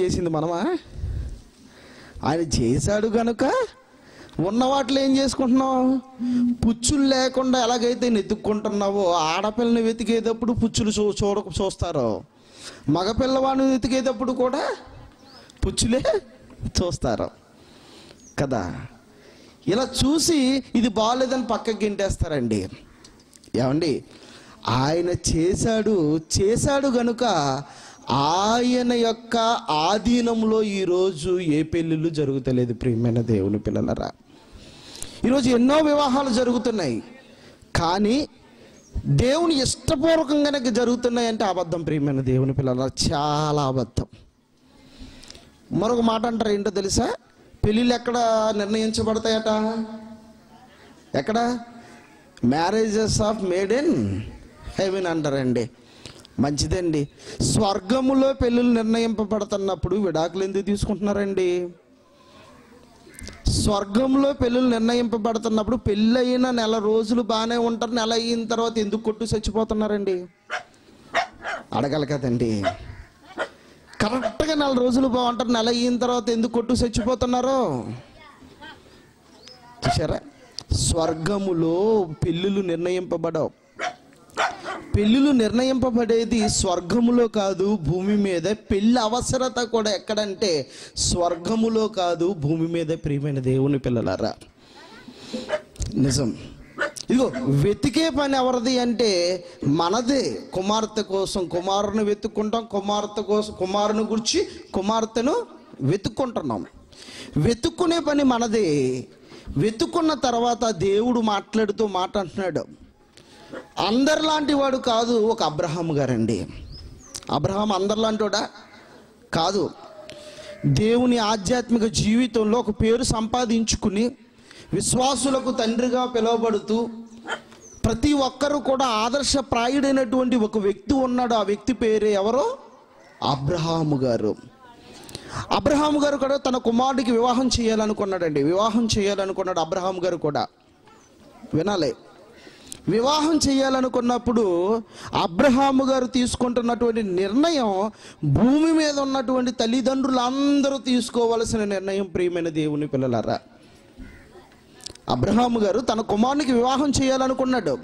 చేసింది మనమా ఆయన చేశాడు కనుక ఉన్న వాటిలో ఏం చేసుకుంటున్నావు పుచ్చులు లేకుండా ఎలాగైతే నెతుక్కుంటున్నావో ఆడపిల్లని వెతికేటప్పుడు పుచ్చులు చూ చూడ చూస్తారు మగపిల్లవాడిని వెతికేటప్పుడు కూడా పుచ్చులే చూస్తారు కదా ఇలా చూసి ఇది బాగాలేదని పక్కకి గింటేస్తారండి ఏమండి ఆయన చేశాడు చేశాడు గనుక ఆయన యొక్క ఆధీనంలో ఈరోజు ఏ పెళ్ళిళ్ళు జరుగుతలేదు ప్రియమైన దేవుని పిల్లలరా ఈరోజు ఎన్నో వివాహాలు జరుగుతున్నాయి కానీ దేవుని ఇష్టపూర్వకంగానే జరుగుతున్నాయి అంటే అబద్ధం ప్రియమైన దేవుని పిల్లల చాలా అబద్ధం మరొక మాట అంటారు ఏంటో తెలుసా పెళ్ళిళ్ళు ఎక్కడ నిర్ణయించబడతాయట ఎక్కడ marriages of made in heaven అంటారండి మంచిదండి స్వర్గములో పెళ్ళిళ్ళు నిర్ణయింపబడుతున్నప్పుడు విడాకులు ఎందుకు తీసుకుంటున్నారండి స్వర్గంలో పెళ్ళిళ్ళు నిర్ణయింపబడుతున్నప్పుడు పెళ్ళయిన నెల రోజులు బాగానే ఉంటారు నెల అయిన తర్వాత ఎందుకు కొట్టు చచ్చిపోతున్నారండి అడగల కదండి కరెక్ట్గా నెల రోజులు బాగుంటారు నెల అయిన తర్వాత ఎందుకు కొట్టు చచ్చిపోతున్నారు చూసారా స్వర్గములో పెళ్ళిళ్ళు నిర్ణయింపబడవు పెళ్ళిళ్ళు నిర్ణయింపబడేది స్వర్గములో కాదు భూమి మీద పెళ్ళి అవసరత కూడా ఎక్కడంటే స్వర్గములో కాదు భూమి మీద ప్రియమైన దేవుని పిల్లలారా నిజం ఇదిగో వెతికే పని ఎవరిది అంటే మనదే కుమార్తె కోసం కుమారుని వెతుక్కుంటాం కుమార్తె కోసం కుమారుని గురించి కుమార్తెను వెతుక్కుంటున్నాం వెతుక్కునే పని మనదే వెతుక్కున్న తర్వాత దేవుడు మాట్లాడుతూ మాట అంటున్నాడు అందరిలాంటి వాడు కాదు ఒక అబ్రహాం గారండి అబ్రహాం అందరిలాంటి వాడా కాదు దేవుని ఆధ్యాత్మిక జీవితంలో ఒక పేరు సంపాదించుకుని విశ్వాసులకు తండ్రిగా పిలువబడుతూ ప్రతి ఒక్కరూ కూడా ఆదర్శప్రాయుడైనటువంటి ఒక వ్యక్తి ఉన్నాడు ఆ వ్యక్తి పేరు ఎవరో అబ్రహాము గారు అబ్రహాం గారు కూడా తన కుమారుడికి వివాహం చేయాలనుకున్నాడండి వివాహం చేయాలనుకున్నాడు అబ్రహాం గారు కూడా వినాలి వివాహం చేయాలనుకున్నప్పుడు అబ్రహాము గారు తీసుకుంటున్నటువంటి నిర్ణయం భూమి మీద ఉన్నటువంటి తల్లిదండ్రులు అందరూ తీసుకోవలసిన నిర్ణయం ప్రియమైన దేవుని పిల్లలారా అబ్రహాము గారు తన కుమారునికి వివాహం చేయాలనుకున్నాడు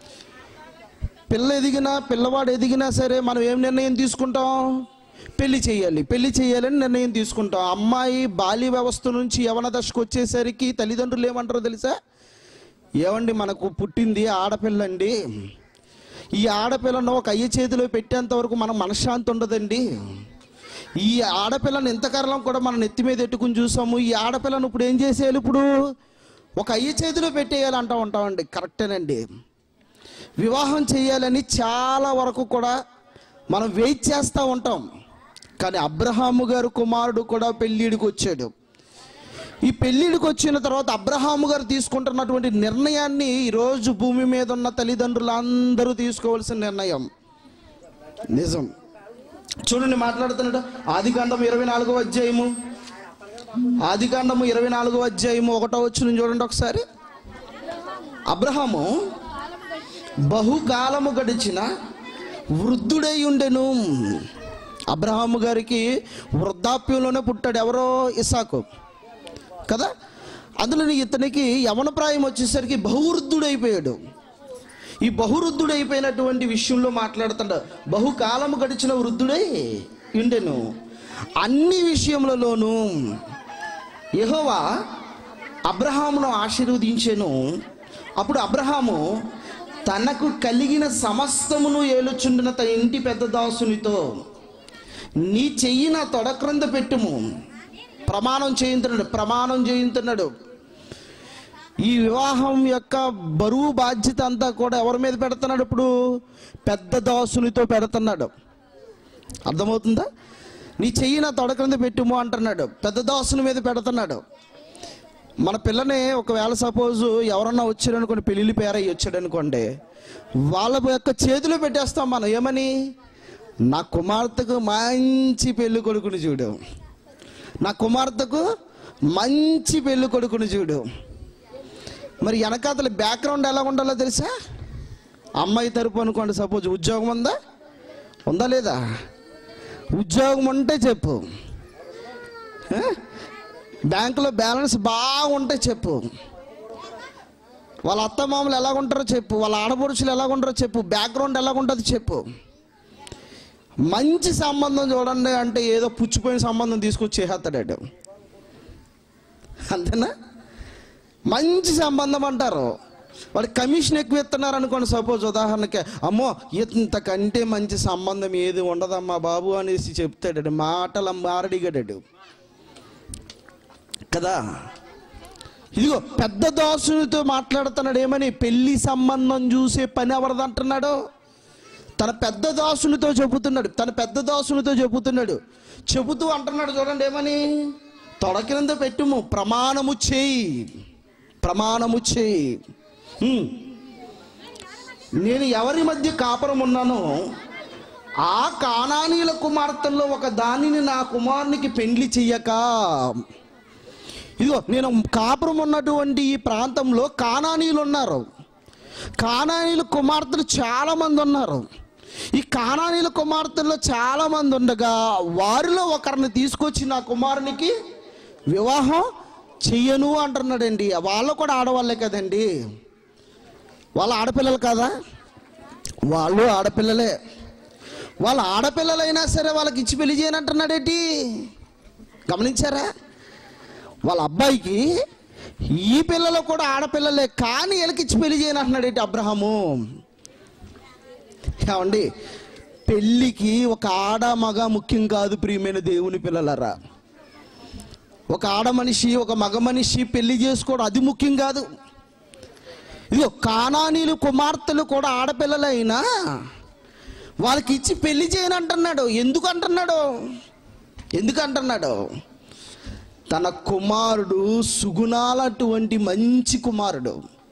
పిల్ల ఎదిగినా పిల్లవాడు ఎదిగినా సరే మనం ఏం నిర్ణయం తీసుకుంటాం పెళ్లి చేయాలి పెళ్లి చేయాలని నిర్ణయం తీసుకుంటాం అమ్మాయి బాల్య వ్యవస్థ నుంచి యవన దశకు వచ్చేసరికి తల్లిదండ్రులు ఏమంటారో తెలుసా ఏమండి మనకు పుట్టింది ఆడపిల్లండి ఈ ఆడపిల్లను ఒక అయ్య చేతిలో పెట్టేంత వరకు మనం మనశ్శాంతి ఉండదండి ఈ ఆడపిల్లను ఇంతకాలం కూడా మనం నెత్తి మీద ఎట్టుకుని చూసాము ఈ ఆడపిల్లను ఇప్పుడు ఏం చేసేయాలి ఇప్పుడు ఒక అయ్య చేతిలో పెట్టేయాలి అంటూ ఉంటామండి కరెక్టేనండి వివాహం చేయాలని చాలా వరకు కూడా మనం వెయిట్ చేస్తూ ఉంటాం కానీ అబ్రహాము గారు కుమారుడు కూడా పెళ్ళిడికి వచ్చాడు ఈ పెళ్ళిడికి వచ్చిన తర్వాత అబ్రహాము గారు తీసుకుంటున్నటువంటి నిర్ణయాన్ని ఈరోజు భూమి మీద ఉన్న తల్లిదండ్రులు అందరూ తీసుకోవాల్సిన నిర్ణయం నిజం చూడండి మాట్లాడుతున్నాడు ఆదికాండం ఇరవై నాలుగో అధ్యాయము ఆదికాండము ఇరవై నాలుగో అధ్యాయము ఒకటో వచ్చిన చూడండి ఒకసారి అబ్రహాము బహుకాలము గడిచిన వృద్ధుడై ఉండెను అబ్రహాము గారికి వృద్ధాప్యంలోనే పుట్టాడు ఎవరో ఇసాకు కదా అందులో ఇతనికి యవన ప్రాయం వచ్చేసరికి బహువృద్ధుడైపోయాడు ఈ బహువృద్ధుడైపోయినటువంటి విషయంలో మాట్లాడుతాడు బహుకాలము గడిచిన వృద్ధుడై ఉండెను అన్ని విషయములలోనూ యెహోవా అబ్రహామును ఆశీర్వదించెను అప్పుడు అబ్రహాము తనకు కలిగిన సమస్తమును ఏలుచుండిన తన ఇంటి పెద్ద దాసునితో నీ చెయ్యి నా తొడ క్రింద పెట్టుము ప్రమాణం చేయించున్నాడు ప్రమాణం చేయించున్నాడు ఈ వివాహం యొక్క బరువు బాధ్యత అంతా కూడా ఎవరి మీద పెడుతున్నాడు ఇప్పుడు పెద్ద దాసునితో పెడుతున్నాడు అర్థమవుతుందా నీ చెయ్యి నా తొడ క్రింద పెట్టుము అంటున్నాడు పెద్ద దాసుని మీద పెడుతున్నాడు మన పిల్లని ఒకవేళ సపోజ్ ఎవరన్నా వచ్చారనుకోండి పెళ్ళిళ్ళు పేరయ్యి వచ్చాడు అనుకోండి వాళ్ళ యొక్క చేతిలో పెట్టేస్తాం మనం ఏమని నా కుమార్తెకు మంచి పెళ్లి కొడుకుని చూడు నా కుమార్తెకు మంచి పెళ్లి కొడుకుని చూడు మరి వెనకాతల బ్యాక్గ్రౌండ్ ఎలా ఉండాలో తెలుసా అమ్మాయి తరపు అనుకోండి సపోజ్ ఉద్యోగం ఉందా ఉందా లేదా ఉద్యోగం ఉంటే చెప్పు ఆ? బ్యాంకులో బ్యాలెన్స్ బాగుంటే చెప్పు వాళ్ళ అత్త మామలు ఎలాగుంటారో చెప్పు వాళ్ళ ఆడపడుచులు ఎలాగుంటారో చెప్పు బ్యాక్గ్రౌండ్ ఎలాగుంటుందో చెప్పు మంచి సంబంధం చూడండి అంటే ఏదో పుచ్చిపోయిన సంబంధం తీసుకొచ్చి చేసేస్తాడు అంతేనా మంచి సంబంధం అంటారు వాడి కమిషన్ ఎక్కువ ఇస్తున్నారు అనుకోండి సపోజ్ ఉదాహరణకి అమ్మో ఇంతకంటే మంచి సంబంధం ఏది ఉండదమ్మా బాబు అనేసి చెప్తాడు మాటల మారడిగాడు కదా ఇదిగో పెద్ద దాసునితో మాట్లాడుతున్నాడు ఏమని పెళ్లి సంబంధం చూసే పని ఎవరిది అంటున్నాడు తన పెద్ద దాసునితో చెబుతున్నాడు తన పెద్ద దాసునితో చెబుతున్నాడు చెబుతూ అంటున్నాడు చూడండి ఏమని తొడకినంద పెట్టుము ప్రమాణము చేయి ప్రమాణము చేయి హ్మ్. నేను ఎవరి మధ్య కాపురం ఉన్నానో ఆ కానానీల కుమార్తెల్లో ఒక దానిని నా కుమారునికి పెండ్లి చెయ్యక ఇదిగో నేను కాపురం ఉన్నటువంటి ఈ ప్రాంతంలో కానానీయులు ఉన్నారు కానానీయుల కుమార్తెలు చాలా మంది ఉన్నారు ఈ కానానీయుల కుమార్తెల్లో చాలా మంది ఉండగా వారిలో ఒకరిని తీసుకొచ్చి నా కుమారునికి వివాహం చెయ్యను అంటున్నాడండి వాళ్ళు కూడా ఆడవాళ్ళే కదండి వాళ్ళ ఆడపిల్లలు కాదా వాళ్ళు ఆడపిల్లలే వాళ్ళ ఆడపిల్లలైనా సరే వాళ్ళకి ఇచ్చి పెళ్లి చేయనంటున్నాడేంటి గమనించారా వాళ్ళ అబ్బాయికి ఈ పిల్లలు కూడా ఆడపిల్లలే కానీ వీళ్ళకిచ్చి పెళ్లి చేయను అంటున్నాడు ఏంటి అబ్రహము ఏమండి పెళ్ళికి ఒక ఆడ మగ ముఖ్యం కాదు ప్రియమైన దేవుని పిల్లలరా ఒక ఆడ మనిషి ఒక మగ మనిషి పెళ్లి చేసుకోవడం అది ముఖ్యం కాదు ఇదిగో కానానీలు కుమార్తెలు కూడా ఆడపిల్లలైనా వాళ్ళకి ఇచ్చి పెళ్లి చేయను అంటున్నాడు ఎందుకు అంటున్నాడు ఎందుకు అంటున్నాడు తన కుమారుడు సుగుణాలటువంటి మంచి కుమారుడు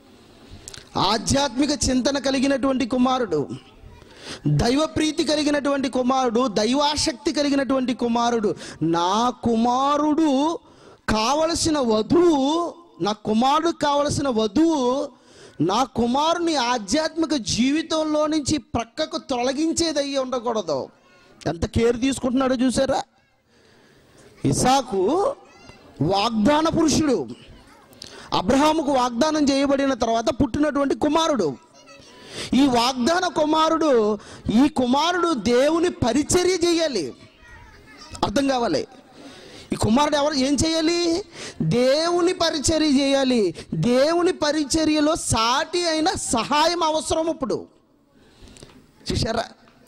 ఆధ్యాత్మిక చింతన కలిగినటువంటి కుమారుడు దైవ ప్రీతి కలిగినటువంటి కుమారుడు దైవాసక్తి కలిగినటువంటి కుమారుడు నా కుమారుడు కావలసిన వధువు నా కుమారుడు కావలసిన వధువు నా కుమారుని ఆధ్యాత్మిక జీవితంలో నుంచి ప్రక్కకు తొలగించేది అయ్యి ఉండకూడదు ఎంత కేర్ తీసుకుంటున్నాడో చూసారా ఇసాకు వాగ్దాన పురుషుడు అబ్రహాముకు వాగ్దానం చేయబడిన తర్వాత పుట్టినటువంటి కుమారుడు ఈ వాగ్దాన కుమారుడు ఈ కుమారుడు దేవుని పరిచర్య చేయాలి అర్థం కావాలి ఈ కుమారుడు ఎవరు ఏం చేయాలి దేవుని పరిచర్య చేయాలి దేవుని పరిచర్యలో సాటి అయిన సహాయం అవసరం ఇప్పుడు చూసారా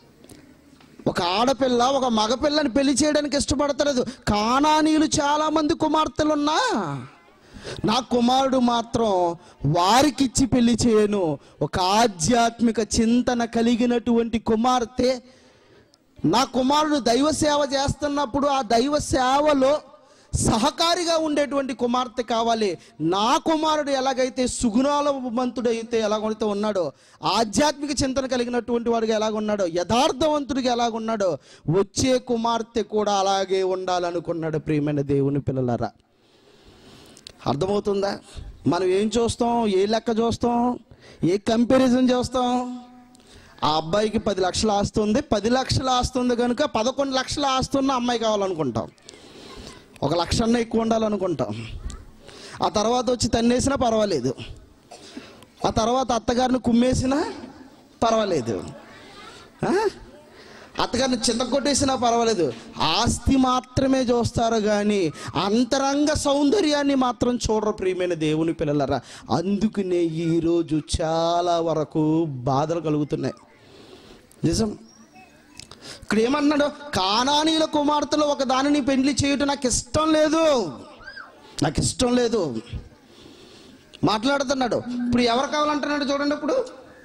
ఒక ఆడపిల్ల ఒక మగపిల్లని పెళ్లి చేయడానికి ఇష్టపడతలేదు కానానీయులు చాలా మంది కుమార్తెలున్నా నా కుమారుడు మాత్రం వారికిచ్చి పెళ్లి చేయను ఒక ఆధ్యాత్మిక చింతన కలిగినటువంటి కుమార్తె నా కుమారుడు దైవ సేవ చేస్తున్నప్పుడు ఆ దైవ సేవలో సహకారిగా ఉండేటువంటి కుమార్తె కావాలి నా కుమారుడు ఎలాగైతే సుగుణాలవంతుడైతే ఎలాగైతే ఉన్నాడో ఆధ్యాత్మిక చింతన కలిగినటువంటి వాడిగా ఎలాగ ఉన్నాడో యథార్థవంతుడిగా ఎలాగ ఉన్నాడో వచ్చే కుమార్తె కూడా అలాగే ఉండాలనుకున్నాడు ప్రియమైన దేవుని పిల్లలరా అర్థమవుతుందా మనం ఏం చూస్తాం ఏ లెక్క చూస్తాం ఏ కంపారిజన్ చేస్తాం ఆ అబ్బాయికి పది లక్షలు ఆస్తుంది పది లక్షలు ఆస్తుంది కనుక పదకొండు లక్షలు ఆస్తున్న అమ్మాయి కావాలనుకుంటాం ఒక లక్ష అన్న ఎక్కువ ఉండాలనుకుంటాం ఆ తర్వాత వచ్చి తన్నేసినా పర్వాలేదు ఆ తర్వాత అత్తగారిని కుమ్మేసినా పర్వాలేదు ఆ? అత్తగారిని చింత కొట్టేసినా పర్వాలేదు ఆస్తి మాత్రమే చూస్తారు కానీ అంతరంగ సౌందర్యాన్ని మాత్రం చూడరు ప్రియమైన దేవుని పిల్లలరా అందుకనే ఈరోజు చాలా వరకు బాధలు కలుగుతున్నాయి నిజం ఇక్కడ ఏమన్నాడు కానానీల కుమార్తెలో ఒక దానిని పెండ్లి చేయటం నాకు ఇష్టం లేదు నాకు ఇష్టం లేదు మాట్లాడుతున్నాడు ఇప్పుడు ఎవరు కావాలంటున్నాడు చూడండి ఇప్పుడు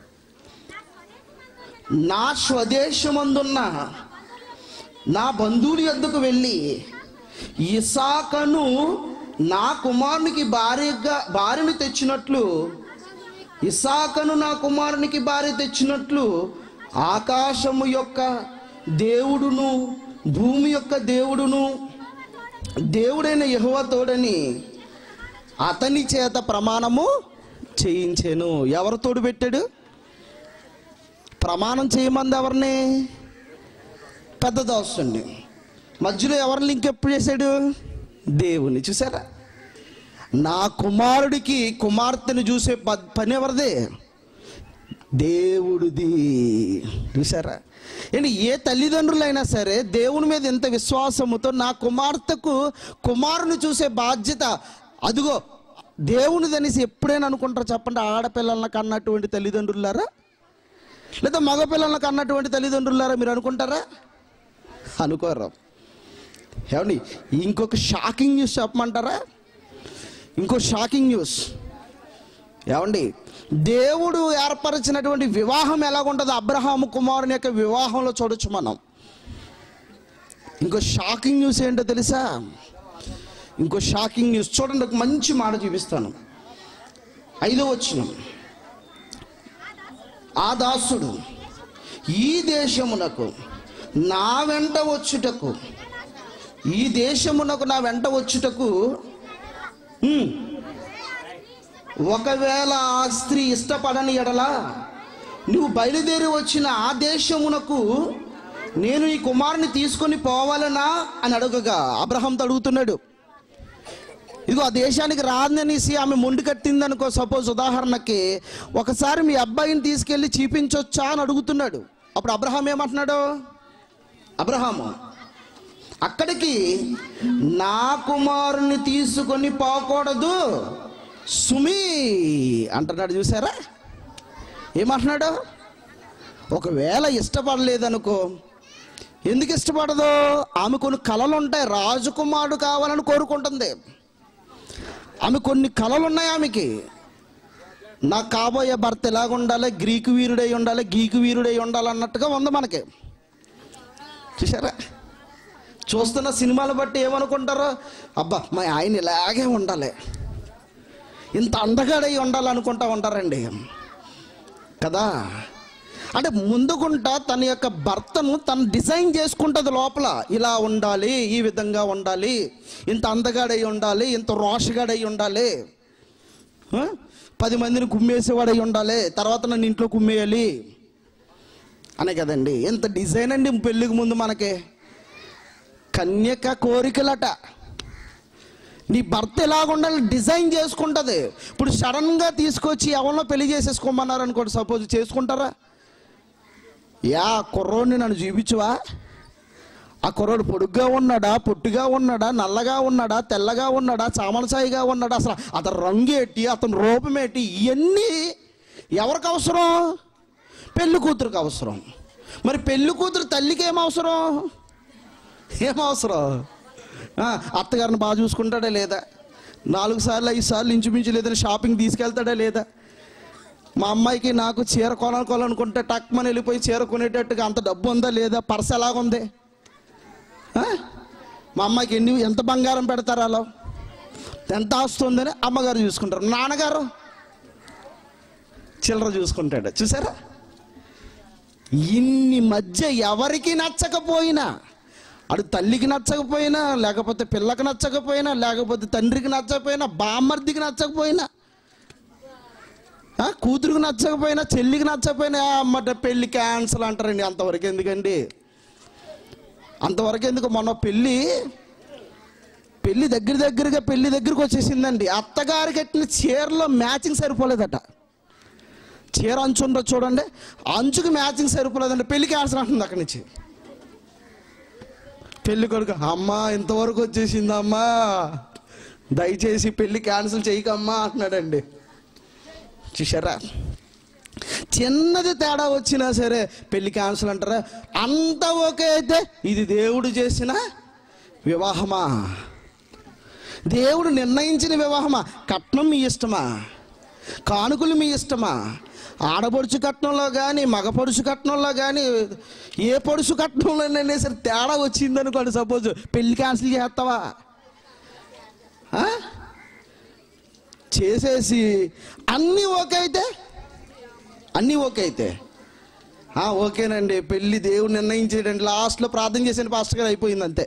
నా స్వదేశమందున్న నా బంధువుని యొద్దకు వెళ్ళి ఇసాకను నా కుమారునికి భార్యగా భార్యను తెచ్చినట్లు ఇసాకను నా కుమారునికి భార్య తెచ్చినట్లు ఆకాశము యొక్క దేవుడును భూమి యొక్క దేవుడును దేవుడైన యెహోవ తోడని అతని చేత ప్రమాణము చేయించాను ఎవరు తోడు పెట్టాడు ప్రమాణం చేయమంది ఎవరిని పెద్ద దోస్తుండి మధ్యలో ఎవరు లింక్ ఎప్పుడు చేశాడు దేవుని చూసారా నా కుమారుడికి కుమార్తెను చూసే ప- పని ఎవరిది దేవుడిది చూసారా ఏంటి ఏ తల్లిదండ్రులైనా సరే దేవుని మీద ఎంత విశ్వాసముతో నా కుమార్తెకు కుమారుని చూసే బాధ్యత అదిగో దేవునిది అనేసి ఎప్పుడైనా అనుకుంటారు చెప్పండి ఆడపిల్లలను కన్నటువంటి తల్లిదండ్రులారా లేదా మగపిల్లలను కన్నటువంటి తల్లిదండ్రులారా మీరు అనుకుంటారా అనుకోరు ఏమండి ఇంకొక షాకింగ్ న్యూస్ చెప్పమంటారా ఇంకో షాకింగ్ న్యూస్ ఏమండి దేవుడు ఏర్పరిచినటువంటి వివాహం ఎలాగుంటుందో అబ్రహాము కుమారుని యొక్క వివాహంలో చూడొచ్చు మనం ఇంకో షాకింగ్ న్యూస్ ఏంటో తెలుసా ఇంకో షాకింగ్ న్యూస్ చూడండి ఒక మంచి మాట చూపిస్తాను ఐదో వచ్చిన ఆ దాసుడు ఈ దేశమునకు నా వెంట వచ్చుటకు ఈ దేశమునకు నా వెంట వచ్చుటకు ఉమ్, ఒకవేళ ఆ స్త్రీ ఇష్టపడని ఎడలా నువ్వు బయలుదేరి వచ్చిన ఆ దేశమునకు నేను ఈ కుమారుని తీసుకొని పోవాలనా అని అడగగా అబ్రహంతో అడుగుతున్నాడు ఇదిగో ఆ దేశానికి రాదనేసి ఆమె మొండి కట్టింది అనుకో సపోజ్ ఉదాహరణకి ఒకసారి మీ అబ్బాయిని తీసుకెళ్ళి చూపించొచ్చా అని అడుగుతున్నాడు అప్పుడు అబ్రహాం ఏమంటున్నాడు అబ్రహాము అక్కడికి నా కుమారుని తీసుకొని పోకూడదు సుమి అంటున్నాడు చూసారా ఏమంటున్నాడు ఒకవేళ ఇష్టపడలేదనుకో ఎందుకు ఇష్టపడదు ఆమె కొన్ని కళలు ఉంటాయి రాజకుమారుడు కావాలని కోరుకుంటుంది ఆమె కొన్ని కళలు ఉన్నాయి ఆమెకి నాకు కాబోయే భర్త ఎలాగ ఉండాలి గ్రీకు వీరుడై ఉండాలి గీకు వీరుడై ఉండాలి అన్నట్టుగా ఉంది మనకి చూసారా చూస్తున్న సినిమాలు బట్టి ఏమనుకుంటారో అబ్బా మా ఆయన ఇలాగే ఉండాలి ఇంత అందగాడై ఉండాలనుకుంటా ఉంటారండి కదా అంటే ముందుకుంటా తన యొక్క భర్తను తను డిజైన్ చేసుకుంటుంది లోపల ఇలా ఉండాలి ఈ విధంగా ఉండాలి ఇంత అందగాడై ఉండాలి ఇంత రోషగాడై ఉండాలి ఆ? పది మందిని కుమ్మేసేవాడై ఉండాలి తర్వాత నన్ను ఇంట్లో కుమ్మేయాలి అనే కదండి ఎంత డిజైన్ అండి పెళ్ళికి ముందు మనకి కన్యక కోరికలట నీ భర్త ఎలాగుండాలి డిజైన్ చేసుకుంటుంది ఇప్పుడు సడన్గా తీసుకొచ్చి ఎవరినో పెళ్లి చేసేసుకోమన్నారు అనుకోండి సపోజ్ చేసుకుంటారా యా కుర్రోడిని నన్ను చూపించువా ఆ కుర్రోడు పొడుగ్గా ఉన్నాడా పొట్టిగా ఉన్నాడా నల్లగా ఉన్నాడా తెల్లగా ఉన్నాడా చామలసాయిగా ఉన్నాడా అసలు అతని రంగు ఏంటి అతని రూపం ఏంటి ఇవన్నీ ఎవరికి అవసరం పెళ్లి కూతురికి అవసరం మరి పెళ్లి కూతురు తల్లికి ఏం అవసరం ఏం అవసరం ఆ, అత్తగారిని బాగా చూసుకుంటాడా లేదా నాలుగు సార్లు ఐదు సార్లు ఇంచుమించు లేదని షాపింగ్ తీసుకెళ్తాడా లేదా మా అమ్మాయికి నాకు చీర కొనాలనుకుంటే టక్మని వెళ్ళిపోయి చీర కొనేటట్టుగా అంత డబ్బు ఉందా లేదా పర్స్ ఎలాగుంది ఆ? మా అమ్మాయికి ఎన్ని ఎంత బంగారం పెడతారు అలా ఎంత ఆస్తుందని అమ్మగారు చూసుకుంటారు నాన్నగారు చిల్లర చూసుకుంటాడు చూసారా ఇన్ని మధ్య ఎవరికి నచ్చకపోయినా అడు తల్లికి నచ్చకపోయినా లేకపోతే పిల్లకి నచ్చకపోయినా లేకపోతే తండ్రికి నచ్చకపోయినా బామ్మర్దికి నచ్చకపోయినా ఆ, కూతురుకి నచ్చకపోయినా చెల్లికి నచ్చకపోయినా అమ్మట పెళ్ళి క్యాన్సల్ అంటారండి అంతవరకు ఎందుకండి అంతవరకు ఎందుకు మొన్న పెళ్ళి పెళ్ళి దగ్గర దగ్గరగా పెళ్ళి దగ్గరికి వచ్చేసిందండి అత్తగారికి కట్టిన చీరలో మ్యాచింగ్ సరిపోలేదట చీర అంచు ఉండదు చూడండి అంచుకి మ్యాచింగ్ సరిపోలేదండి పెళ్లి క్యాన్సల్ అంటుంది అక్కడి నుంచి పెళ్లి కొడుకు అమ్మా ఇంతవరకు వచ్చేసింది అమ్మా దయచేసి పెళ్లి క్యాన్సిల్ చేయకమ్మా అంటున్నాడండి చూసారా చిన్నది తేడా వచ్చినా సరే పెళ్లి క్యాన్సిల్ అంటారా అంత ఓకే అయితే ఇది దేవుడు చేసిన వివాహమా దేవుడు నిర్ణయించిన వివాహమా కట్నం మీ ఇష్టమా కానుకలు మీ ఇష్టమా ఆడపడుచు కట్నంలో కానీ మగ పొడుచు కట్నంలో కానీ ఏ పొడుచు కట్నంలోనైనా సరే తేడా వచ్చిందనుకోండి సపోజ్ పెళ్లి క్యాన్సిల్ చేస్తావా ఆ? చేసేసి అన్నీ ఓకే అయితే అన్నీ ఓకే అయితే ఆ, ఓకేనండి పెళ్ళి దేవుడు నిర్ణయించేటండి లాస్ట్లో ప్రార్థన చేసిన పాస్టర్ గారు అయిపోయింది అంతే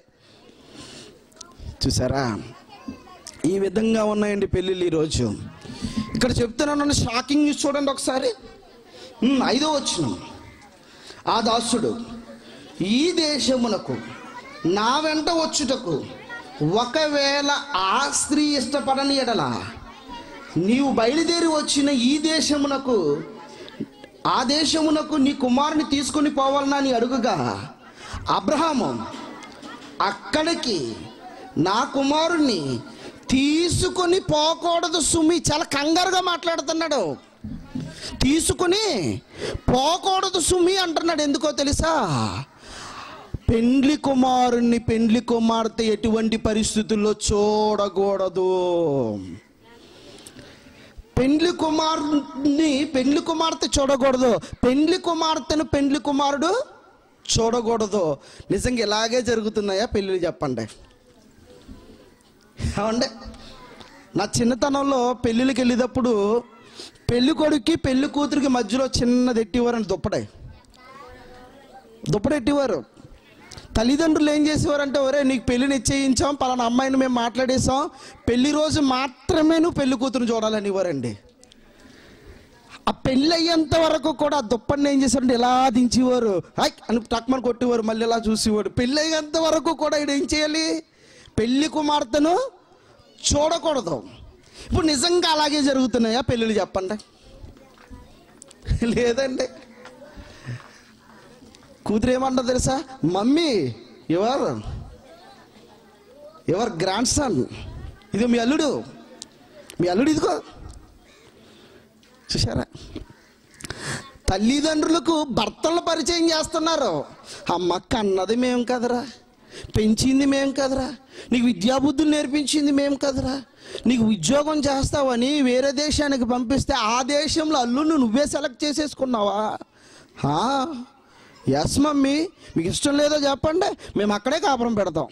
చూసారా ఈ విధంగా ఉన్నాయండి పెళ్ళిళ్ళు ఈరోజు ఇక్కడ చెప్తున్నాను షాకింగ్ న్యూస్ చూడండి ఒకసారి ఉమ్, ఐదో వచ్చిన ఆ దాసుడు ఈ దేశమునకు నా వెంట వచ్చుటకు ఒకవేళ ఆ స్త్రీ ఇష్టపడని ఎడల నీవు బయలుదేరి వచ్చిన ఈ దేశమునకు ఆ దేశమునకు నీ కుమారుని తీసుకొని పోవాలన్నా అని అడుగుగా అబ్రహాము అక్కడికి నా కుమారుణ్ణి తీసుకొని పోకూడదు సుమి చాలా కంగారుగా మాట్లాడుతున్నాడు తీసుకుని పోకూడదు సుమి అంటున్నాడు ఎందుకో తెలుసా పెండ్లి కుమారుణ్ణి పెండ్లి కుమార్తె ఎటువంటి పరిస్థితుల్లో చూడకూడదు పెండ్లి కుమారుని పెండ్లి కుమార్తె చూడకూడదు పెండ్లి కుమార్తెను పెండ్లి కుమారుడు చూడకూడదు నిజంగా ఇలాగే జరుగుతున్నాయా పెళ్ళిళ్ళు చెప్పండి ఏమండి నా చిన్నతనంలో పెళ్ళిళ్ళకి వెళ్ళేటప్పుడు పెళ్లి కొడుక్కి పెళ్లి కూతురికి మధ్యలో చిన్నది ఎట్టివారని దుప్పడే దుప్పడు ఎట్టివారు తల్లిదండ్రులు ఏం చేసేవారంటే ఒరే నీకు పెళ్లి నిశ్చయించాం పలానా అమ్మాయిని మేము మాట్లాడేసాం పెళ్లి రోజు మాత్రమే నువ్వు పెళ్లి కూతురు చూడాలని ఇవ్వరండి ఆ పెళ్ళి అయ్యేంత వరకు కూడా ఆ దుప్పడిని ఏం చేశారంటే ఇలా దించేవారు హై అని టక్మని కొట్టేవారు మళ్ళీ ఇలా చూసేవాడు పెళ్ళి అయ్యేంత వరకు కూడా ఇక్కడ ఏం చేయాలి పెళ్లి కుమార్తెను చూడకూడదు ఇప్పుడు నిజంగా అలాగే జరుగుతున్నాయా పెళ్ళిళ్ళు చెప్పండి లేదండి కూతురు ఏమంటారు తెలుసా mummy ever ever grandson ఇది మీ అల్లుడు మీ అల్లుడు ఇదిగో చూసారా తల్లిదండ్రులకు భర్తలను పరిచయం చేస్తున్నారు అమ్మ కన్నది మేం కదరా పెంచింది మేం కదరా నీకు విద్యాబుద్ధులు నేర్పించింది మేం కదరా నీకు ఉద్యోగం చేస్తావని వేరే దేశానికి పంపిస్తే ఆ దేశంలో అల్లును నువ్వే సెలెక్ట్ చేసేసుకున్నావా ఎస్ మమ్మీ మీకు ఇష్టం లేదో చెప్పండి మేము అక్కడే కాపురం పెడతాం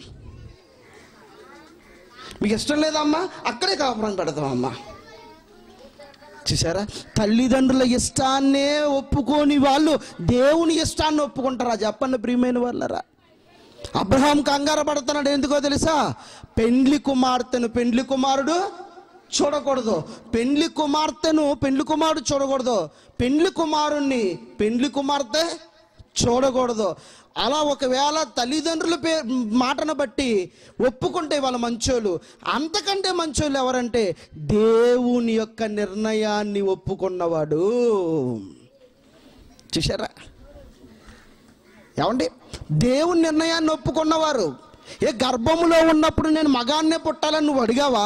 మీకు ఇష్టం లేదమ్మా అక్కడే కాపురం పెడతాం అమ్మా చూసారా తల్లిదండ్రుల ఇష్టాన్నే ఒప్పుకోని వాళ్ళు దేవుని ఇష్టాన్ని ఒప్పుకుంటారా చెప్పండి ప్రియమైన వాళ్ళరా అబ్రహాం కంగారు పడుతున్నాడు ఎందుకో తెలుసా పెండ్లి కుమార్తెను పెండ్లి కుమారుడు చూడకూడదు పెండ్లి కుమార్తెను పెండ్లి కుమారుడు చూడకూడదు పెండ్లి కుమారుణ్ణి పెండ్లి కుమార్తె చూడకూడదు అలా ఒకవేళ తల్లిదండ్రుల పే మాటను బట్టి ఒప్పుకుంటే వాళ్ళ మంచోళ్ళు అంతకంటే మంచోళ్ళు ఎవరంటే దేవుని యొక్క నిర్ణయాన్ని ఒప్పుకున్నవాడు చూసారా ఏమండి దేవుని నిర్ణయాన్ని ఒప్పుకున్నవారు ఏ గర్భములో ఉన్నప్పుడు నేను మగాన్నే పుట్టాలని నువ్వు అడిగావా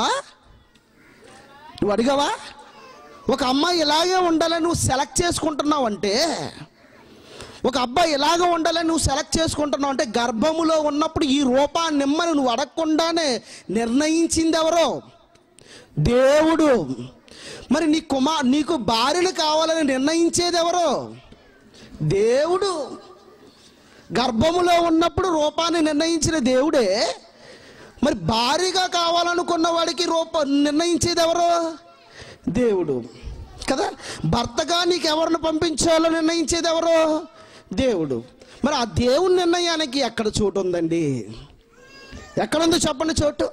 నువ్వు అడిగావా ఒక అమ్మాయి ఇలాగే ఉండాలని నువ్వు సెలెక్ట్ చేసుకుంటున్నావంటే ఒక అబ్బాయి ఇలాగ ఉండాలని నువ్వు సెలెక్ట్ చేసుకుంటున్నావు అంటే గర్భములో ఉన్నప్పుడు ఈ రూపాన్ని నిమ్మని నువ్వు అడగకుండానే నిర్ణయించింది ఎవరో దేవుడు మరి నీ కుమార్ నీకు భార్యను కావాలని నిర్ణయించేది ఎవరో దేవుడు గర్భములో ఉన్నప్పుడు రూపాన్ని నిర్ణయించిన దేవుడే మరి భారీగా కావాలనుకున్న వాడికి రూప నిర్ణయించేది ఎవరు దేవుడు కదా భర్తగా నీకు ఎవరిని పంపించాలో నిర్ణయించేది ఎవరు దేవుడు మరి ఆ దేవుని నిర్ణయానికి ఎక్కడ చోటు ఉందండి ఎక్కడుందో చెప్పండి చోటు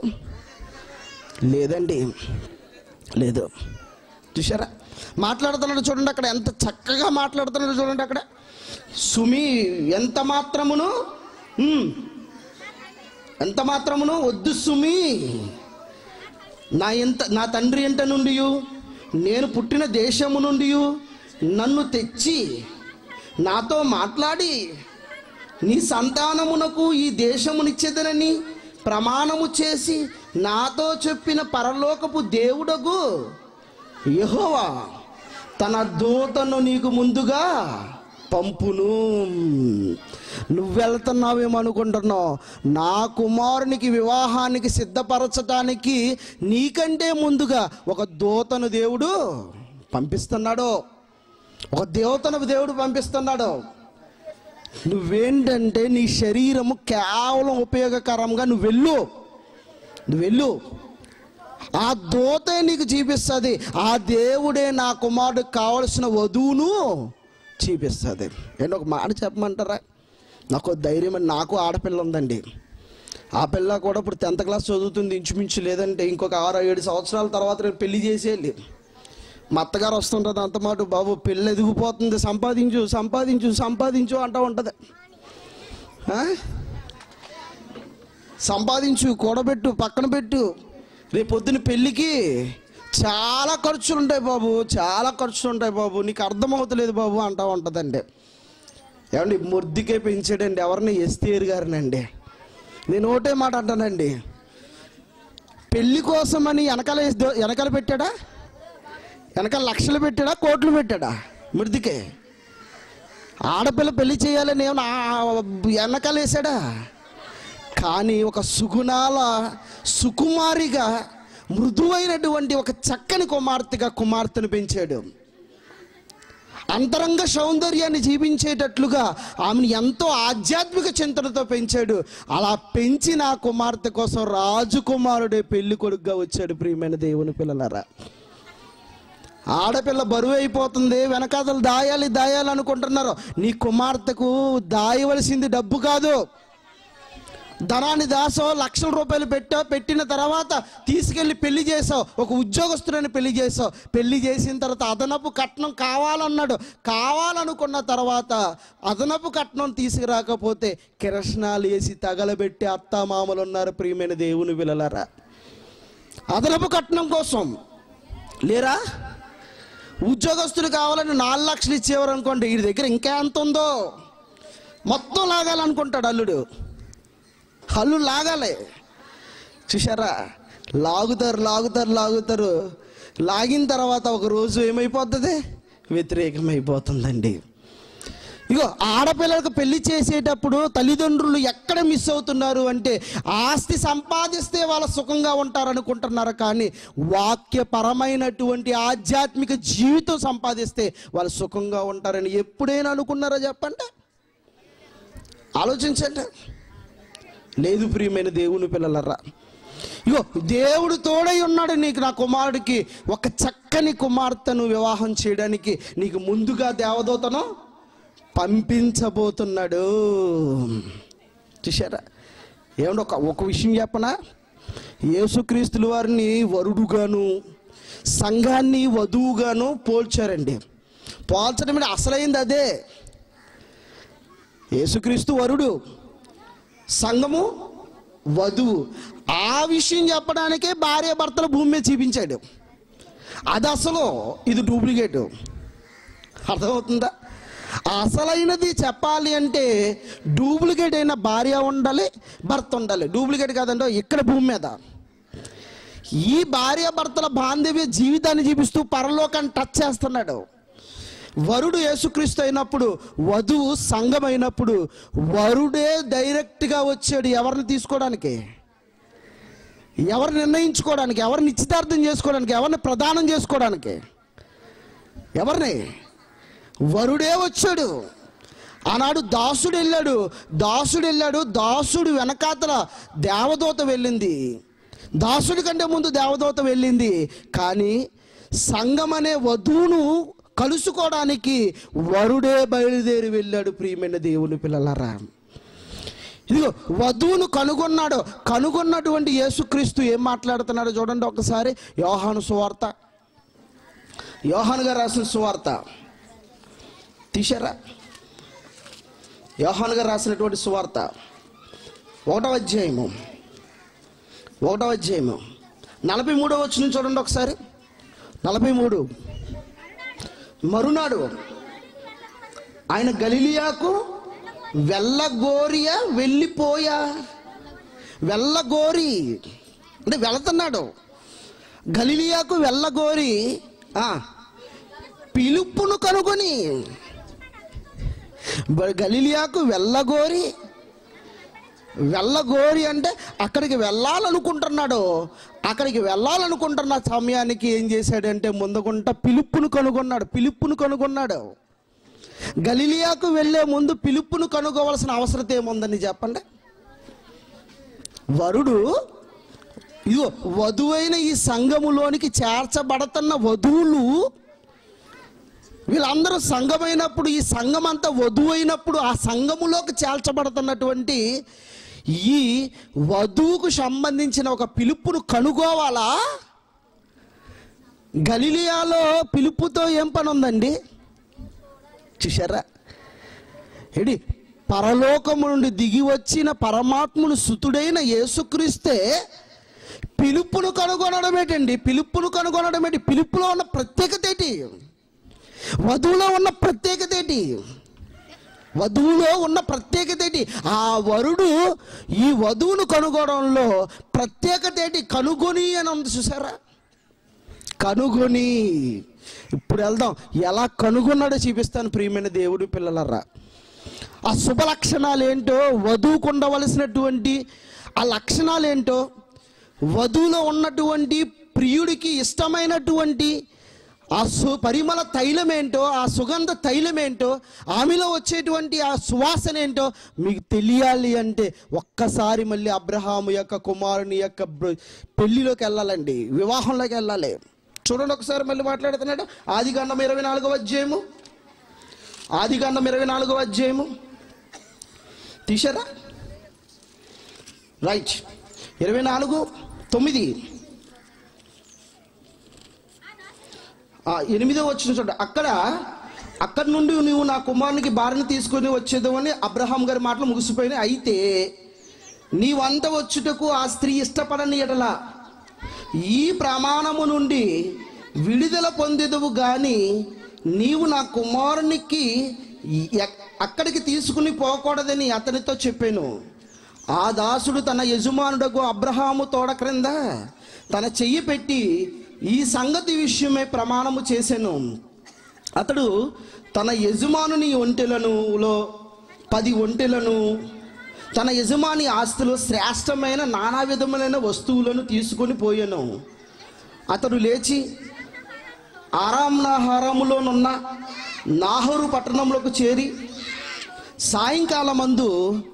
లేదండి లేదు చూసారా మాట్లాడుతున్నాడు చూడండి అక్కడ ఎంత చక్కగా మాట్లాడుతున్నాడు చూడండి అక్కడ సుమి ఎంత మాత్రమును ఉమ్, ఎంత మాత్రమును వద్దు సుమి నా ఎంత నా తండ్రి ఎంట నుండి నేను పుట్టిన దేశము నుండి నన్ను తెచ్చి నాతో మాట్లాడి నీ సంతానమునకు ఈ దేశమునిచ్చేదనని ప్రమాణము చేసి నాతో చెప్పిన పరలోకపు దేవుడగు యెహోవా తన దూతను నీకు ముందుగా పంపును నువ్వెళ్తున్నావేమో అనుకుంటున్నావు నా కుమారునికి వివాహానికి సిద్ధపరచటానికి నీకంటే ముందుగా ఒక దూతను దేవుడు పంపిస్తున్నాడు ఒక దేవతను దేవుడు పంపిస్తున్నాడు నువ్వేంటంటే నీ శరీరము కేవలం ఉపయోగకరంగా నువ్వు వెళ్ళు నువ్వు వెళ్ళు ఆ దూతే నీకు చూపిస్తుంది ఆ దేవుడే నా కుమారుడికి కావలసిన వధువును చూపిస్తుంది ఏంటి ఒక మాట చెప్పమంటారా నాకు ధైర్యం అని నాకు ఆడపిల్ల ఉందండి ఆ పిల్ల కూడా ఇప్పుడు టెన్త్ క్లాస్ చదువుతుంది ఇంచుమించు లేదంటే ఇంకొక ఆరు ఏడు సంవత్సరాల తర్వాత నేను పెళ్లి చేసేయాలి మా అత్తగారు వస్తుంటుంది అంత మాట బాబు పెళ్ళి ఎదిగిపోతుంది సంపాదించు సంపాదించు సంపాదించు అంటూ ఉంటుంది ఆ? సంపాదించు కూడబెట్టు పక్కన పెట్టు రేపు పొద్దున పెళ్ళికి చాలా ఖర్చులు ఉంటాయి బాబు చాలా ఖర్చులు ఉంటాయి బాబు నీకు అర్థమవుతలేదు బాబు అంటా ఉంటుందండి ఏమండి ముర్దికే పెంచాడండి ఎవరిని ఎస్తేరు గారినండి నేను ఒకటే మాట అంటానండి పెళ్లి కోసమని వెనకాల వేసి- వెనకాల పెట్టాడా వెనకాల లక్షలు పెట్టాడా కోట్లు పెట్టాడా మృతికే ఆడపిల్ల పెళ్లి చేయాలని ఏమన్నా ఆ- వెనకాల వేసాడా కానీ ఒక సుగుణాల సుకుమారిగా మృదువైనటువంటి ఒక చక్కని కుమార్తెగా కుమార్తెను పెంచాడు అంతరంగ సౌందర్యాన్ని జీవించేటట్లుగా ఆమెను ఎంతో ఆధ్యాత్మిక చింతనతో పెంచాడు అలా పెంచిన ఆ కుమార్తె కోసం రాజకుమారుడే పెళ్లి కొడుకుగా వచ్చాడు ప్రియమైన దేవుని పిల్లలారా ఆడపిల్ల బరువు అయిపోతుంది వెనకాతలు దాయాలి దాయాలి అనుకుంటున్నారు నీ కుమార్తెకు దాయవలసింది డబ్బు కాదు ధనాన్ని దాసో లక్షల రూపాయలు పెట్టావు పెట్టిన తర్వాత తీసుకెళ్ళి పెళ్లి చేసావు ఒక ఉద్యోగస్తుడని పెళ్లి చేసావు పెళ్లి చేసిన తర్వాత అదనపు కట్నం కావాలన్నాడు కావాలనుకున్న తర్వాత అదనపు కట్నం తీసుకురాకపోతే కిరసనాలు వేసి తగలబెట్టి అత్తామామలు ఉన్నారు ప్రియమైన దేవుని విలలరా అదనపు కట్నం కోసం లేరా ఉద్యోగస్తుడు కావాలని నాలుగు లక్షలు ఇచ్చేవారు అనుకోండి వీడి దగ్గర ఇంకా ఎంత ఉందో మొత్తం లాగాలనుకుంటాడు అల్లుడు హల్లు లాగాలి చూసారా లాగుతారు లాగుతారు లాగుతారు లాగిన తర్వాత ఒక రోజు ఏమైపోతుంది వ్యతిరేకమైపోతుందండి ఇగో ఆడపిల్లలకు పెళ్లి చేసేటప్పుడు తల్లిదండ్రులు ఎక్కడ మిస్ అవుతున్నారు అంటే ఆస్తి సంపాదిస్తే వాళ్ళ సుఖంగా ఉంటారనుకుంటున్నారు కానీ వాక్యపరమైనటువంటి ఆధ్యాత్మిక జీవితం సంపాదిస్తే వాళ్ళు సుఖంగా ఉంటారని ఎప్పుడైనా అనుకున్నారా చెప్పండి ఆలోచించండి లేదు ప్రియమైన దేవుని పిల్లలరా ఇగో దేవుడు తోడై ఉన్నాడు నీకు నా కుమారుడికి ఒక చక్కని కుమార్తెను వివాహం చేయడానికి నీకు ముందుగా దేవదూతను పంపించబోతున్నాడు చూసారా ఏమంటే ఒక ఒక విషయం చెప్పనా యేసుక్రీస్తుల వారిని వరుడుగాను సంఘాన్ని వధువుగాను పోల్చారండి పోల్చడం అంటే అసలైంది అదే యేసుక్రీస్తు వరుడు సంఘము వధువు ఆ విషయం చెప్పడానికే భార్య భర్తల భూమి మీద చూపించాడు అది అసలు ఇది డూప్లికేట్ అర్థమవుతుందా అసలైనది చెప్పాలి అంటే డూప్లికేట్ అయిన భార్య ఉండాలి భర్త ఉండాలి డూప్లికేట్ కాదంటే ఇక్కడ భూమి మీద ఈ భార్య భర్తల బాంధవ్య జీవితాన్ని జీవిస్తూ పరలోకాన్ని టచ్ చేస్తున్నాడు వరుడు యేసుక్రీస్తు అయినప్పుడు వధువు సంఘం అయినప్పుడు వరుడే డైరెక్ట్గా వచ్చాడు ఎవరిని తీసుకోవడానికి ఎవరిని నిర్ణయించుకోవడానికి ఎవరిని నిశ్చితార్థం చేసుకోవడానికి ఎవరిని ప్రదానం చేసుకోవడానికి ఎవరిని వరుడే వచ్చాడు ఆనాడు దాసుడు వెళ్ళాడు దాసుడు వెళ్ళాడు దాసుడు వెనకాతల దేవదూత వెళ్ళింది దాసుడి కంటే ముందు దేవదూత వెళ్ళింది కానీ సంఘం అనే వధువును కలుసుకోవడానికి వరుడే బయలుదేరి వెళ్ళాడు ప్రియమైన దేవుని పిల్లలారా ఇదిగో వధువును కనుగొన్నాడు కనుగొన్నటువంటి యేసుక్రీస్తు ఏం మాట్లాడుతున్నాడో చూడండి ఒకసారి యోహాను సువార్త యోహాను గారు రాసిన సువార్త తీశారా యోహాను గారు రాసినటువంటి సువార్త ఒకటో అధ్యాయము ఒకటో అధ్యాయము నలభై మూడో వచ్చిన చూడండి ఒకసారి నలభై మూడు మరునాడు ఆయన గలిలియాకు వెళ్ళగోరియా వెళ్ళిపోయా వెళ్ళగోరి అంటే వెళుతున్నాడు గలిలియాకు వెళ్ళగోరి ఆ, పిలుపును కనుగొని బ- గలిలియాకు వెళ్ళగోరి వెళ్ళగోరి అంటే అక్కడికి వెళ్ళాలనుకుంటున్నాడు అక్కడికి వెళ్ళాలనుకుంటున్న సమయానికి ఏం చేశాడంటే ముందుకుంటా పిలుపును కనుగొన్నాడు పిలుపును కనుగొన్నాడు గలిలియాకు వెళ్ళే ముందు పిలుపును కనుగోవలసిన అవసరం ఏముందని చెప్పండి వరుడు ఇదిగో వధువైన ఈ సంఘములోనికి చేర్చబడుతున్న వధువులు వీళ్ళందరూ సంఘమైనప్పుడు ఈ సంఘం అంతా వధువైనప్పుడు ఆ సంఘములోకి చేర్చబడుతున్నటువంటి ఈ వధువుకు సంబంధించిన ఒక పిలుపును కనుగోవాలా గలిలియాలో పిలుపుతో ఏం పని ఉందండి చూసారా ఏడి పరలోకము నుండి దిగి వచ్చిన పరమాత్మును సుతుడైన యేసుక్రీస్తే పిలుపును కనుగొనడం ఏంటండి పిలుపును కనుగొనడం ఏంటి పిలుపులో ఉన్న ప్రత్యేకత ఏంటి వధువులో ఉన్న ప్రత్యేకత ఏంటి వధువులో ఉన్న ప్రత్యేకత ఏంటి ఆ వరుడు ఈ వధువును కనుగొనడంలో ప్రత్యేకత ఏంటి కనుగొని అని ఉంది చూసారా కనుగొని ఇప్పుడు వెళ్దాం ఎలా కనుగొన్నాడో చూపిస్తాను ప్రియమైన దేవుడి పిల్లలరా ఆ శుభ లక్షణాలు ఏంటో వధువుకు ఉండవలసినటువంటి ఆ లక్షణాలు ఏంటో వధువులో ఉన్నటువంటి ప్రియుడికి ఇష్టమైనటువంటి ఆ సు పరిమళ తైలం ఏంటో ఆ సుగంధ తైలం ఏంటో ఆమెలో వచ్చేటువంటి ఆ సువాసన ఏంటో మీకు తెలియాలి అంటే ఒక్కసారి మళ్ళీ అబ్రహాము యొక్క కుమారుని యొక్క బ్ర- పెళ్లిలోకి వెళ్ళాలండి వివాహంలోకి వెళ్ళాలి చూడండి ఒకసారి మళ్ళీ మాట్లాడుతున్నాడు ఆది గండం ఇరవై నాలుగవ అధ్యాయము ఆది గండం ఇరవై నాలుగవ అధ్యాయము తీశారా రైట్ ఇరవై నాలుగు తొమ్మిది ఆ, ఎనిమిదో వచ్చిన చూడ అక్కడ అక్కడ నుండి నువ్వు నా కుమారునికి భార్యను తీసుకొని వచ్చేదామని అబ్రహాం గారి మాటలు ముగిసిపోయినాయి అయితే నీవంత వచ్చుటకు ఆ స్త్రీ ఇష్టపడని ఎడల ఈ ప్రమాణము నుండి విడుదల పొందేదవు గాని నీవు నా కుమారునికి ఎక్- అక్కడికి తీసుకుని పోకూడదని అతనితో చెప్పాను ఆ దాసుడు తన యజమానుడకు అబ్రహాము తోడ క్రింద తన చెయ్యి పెట్టి ఈ సంగతి విషయమే ప్రమాణము చేశాను అతడు తన యజమానుని ఒంటెలను లో పది ఒంటెలను తన యజమాని ఆస్తులు శ్రేష్టమైన నానా విధములైన వస్తువులను తీసుకొని పోయాను అతడు లేచి ఆరాంనాహారములోనున్న నాహోరు పట్టణంలోకి చేరి సాయంకాలమందు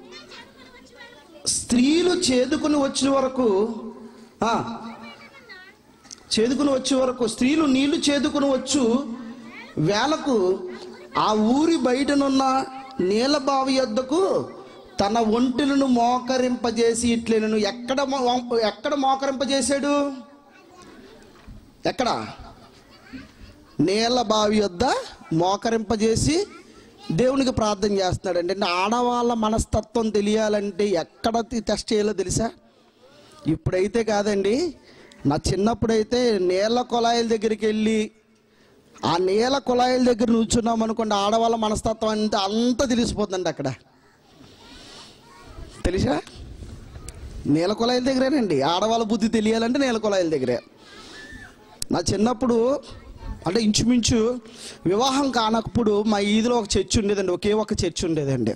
స్త్రీలు చేదుకుని వచ్చిన వరకు ఆ, చేదుకుని వచ్చే వరకు స్త్రీలు నీళ్లు చేదుకుని వచ్చు వేలకు ఆ ఊరి బయటనున్న నీలబావి యొద్దకు తన ఒంటిలను మోకరింపజేసి ఇట్లేను ఎక్కడ మో- ఎక్కడ మోకరింపజేశాడు ఎక్కడ నీళ్ళ బావి వద్ద మోకరింపజేసి దేవునికి ప్రార్థన చేస్తున్నాడండి అంటే ఆడవాళ్ళ మనస్తత్వం తెలియాలంటే ఎక్కడ తి- టెస్ట్ చేయాలో తెలుసా ఇప్పుడైతే కాదండి నా చిన్నప్పుడైతే నీళ్ళ కుళాయిల దగ్గరికి వెళ్ళి ఆ నీళ్ళ కుళాయిల దగ్గర నుంచున్నాం అనుకోండి ఆడవాళ్ళ మనస్తత్వం అంటే అంత తెలిసిపోతుందండి అక్కడ తెలుసా నీళ్ళ కుళాయిల దగ్గరేనండి ఆడవాళ్ళ బుద్ధి తెలియాలంటే నీళ్ళ కుళాయిల దగ్గరే నా చిన్నప్పుడు అంటే ఇంచుమించు వివాహం కానప్పుడు మా ఈదిలో ఒక చర్చి ఉండేదండి ఒకే ఒక చర్చి ఉండేదండి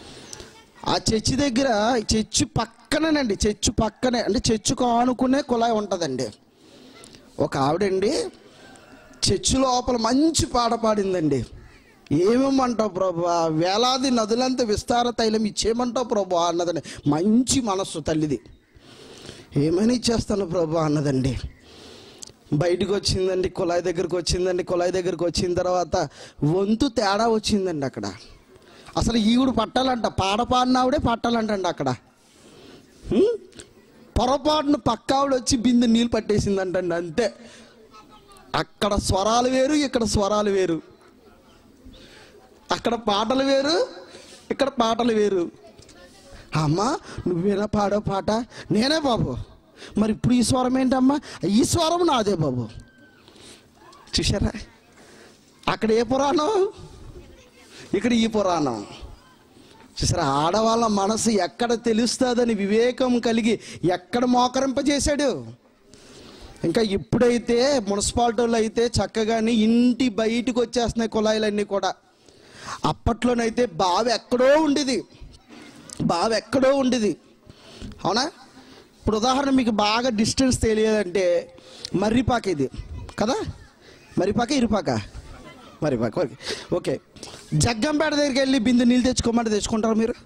ఆ చర్చి దగ్గర చర్చి పక్కనేనండి చర్చి పక్కనే అంటే చర్చికి ఆనుకునే కుళాయి ఉంటుందండి ఒక ఆవిడండి చర్చి లోపల మంచి పాట పాడిందండి ఏమేమంటావు ప్రభు వేలాది నదులంత విస్తార తైలం ఇచ్చేయమంటావు ప్రభు అన్నదండి మంచి మనస్సు తల్లిది ఏమైనా ఇచ్చేస్తాను ప్రభు అన్నదండి బయటకు వచ్చిందండి కుళాయి దగ్గరకు వచ్చిందండి కుళాయి దగ్గరకు వచ్చిన తర్వాత వంతు తేడా వచ్చిందండి అక్కడ అసలు ఈవిడ పట్టాలంట పాడ పాడిన ఆవిడే పట్టాలంటండి అక్కడ హ్మ్? పొరపాటున పక్క ఆవిడ వచ్చి బిందె నీళ్ళు పట్టేసిందంటండి అంతే అక్కడ స్వరాలు వేరు ఇక్కడ స్వరాలు వేరు అక్కడ పాటలు వేరు ఇక్కడ పాటలు వేరు అమ్మా నువ్వేనా పాడో పాట నేనే బాబు మరి ఇప్పుడు ఈ స్వరం ఏంటమ్మా ఈ స్వరం నాదే బాబు చూసారా అక్కడ ఏ పురాణం ఇక్కడ ఈ పురాణం చూసారా ఆడవాళ్ళ మనసు ఎక్కడ తెలుస్తుందని వివేకం కలిగి ఎక్కడ మోకరింపజేశాడు ఇంకా ఇప్పుడైతే మున్సిపాలిటీలో అయితే చక్కగాని ఇంటి బయటికి వచ్చేస్తున్నాయి కుళాయిలన్నీ కూడా అప్పట్లోనైతే బావి ఎక్కడో ఉండేది బావి ఎక్కడో ఉండేది అవునా ఇప్పుడు ఉదాహరణ మీకు బాగా డిస్టెన్స్ తెలియాలంటే మర్రిపాక ఇది కదా మర్రిపాక ఇరుపాక మర్రిపాక ఓకే ఓకే జగ్గంపేట దగ్గరికి వెళ్ళి బిందె నీళ్ళు తెచ్చుకోమంటే తెచ్చుకుంటారా మీరు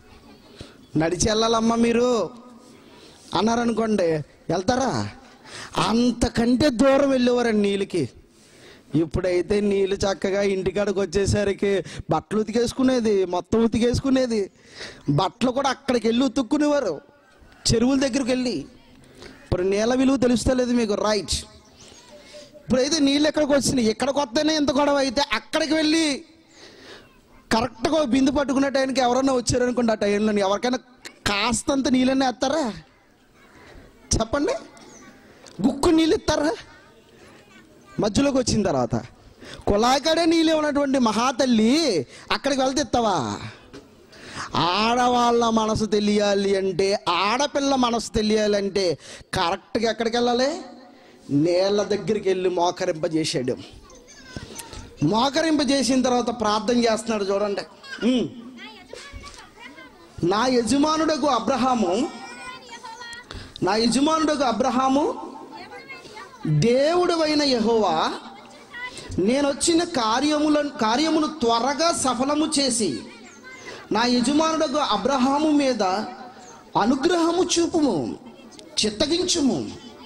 నడిచి వెళ్ళాలమ్మా మీరు అన్నారనుకోండి వెళ్తారా అంతకంటే దూరం వెళ్ళేవారండి నీళ్ళకి ఇప్పుడైతే నీళ్ళు చక్కగా ఇంటికాడకు వచ్చేసరికి బట్టలు ఉతికేసుకునేది మొత్తం ఉతికేసుకునేది బట్టలు కూడా అక్కడికి వెళ్ళి ఉతుక్కునేవారు చెరువుల దగ్గరికి వెళ్ళి ఇప్పుడు నీళ్ళ విలువ తెలుస్తలేదు మీకు రైట్ ఇప్పుడైతే నీళ్ళు ఎక్కడికి వచ్చినాయి ఇక్కడికి వస్తేనే ఎంత గొడవ అయితే అక్కడికి వెళ్ళి కరెక్ట్గా ఓ బిందు పట్టుకునే టైంకి ఎవరన్నా వచ్చారనుకోండి ఆ టైంలో ఎవరికైనా కాస్తంత నీళ్ళని వేస్తారా చెప్పండి గుక్కు నీళ్ళు ఇస్తారా మధ్యలోకి వచ్చిన తర్వాత కుళాయికాడే నీళ్ళు ఉన్నటువంటి మహాతల్లి అక్కడికి వెళ్తే ఇస్తావా ఆడవాళ్ళ మనసు తెలియాలి అంటే ఆడపిల్ల మనసు తెలియాలంటే కరెక్ట్గా ఎక్కడికి వెళ్ళాలి నీళ్ళ దగ్గరికి వెళ్ళి మోకరింపజేసాడు మోకరింపజేసిన తర్వాత ప్రార్థన చేస్తున్నాడు చూడండి ఉమ్. నా యజమానుడకు అబ్రహాము నా యజమానుడకు అబ్రహాము దేవుడవైన యెహోవా నేను వచ్చిన కార్యముల కార్యమును త్వరగా సఫలము చేసి నా యజమానుడకు అబ్రహాము మీద అనుగ్రహము చూపుము చిత్తగించుము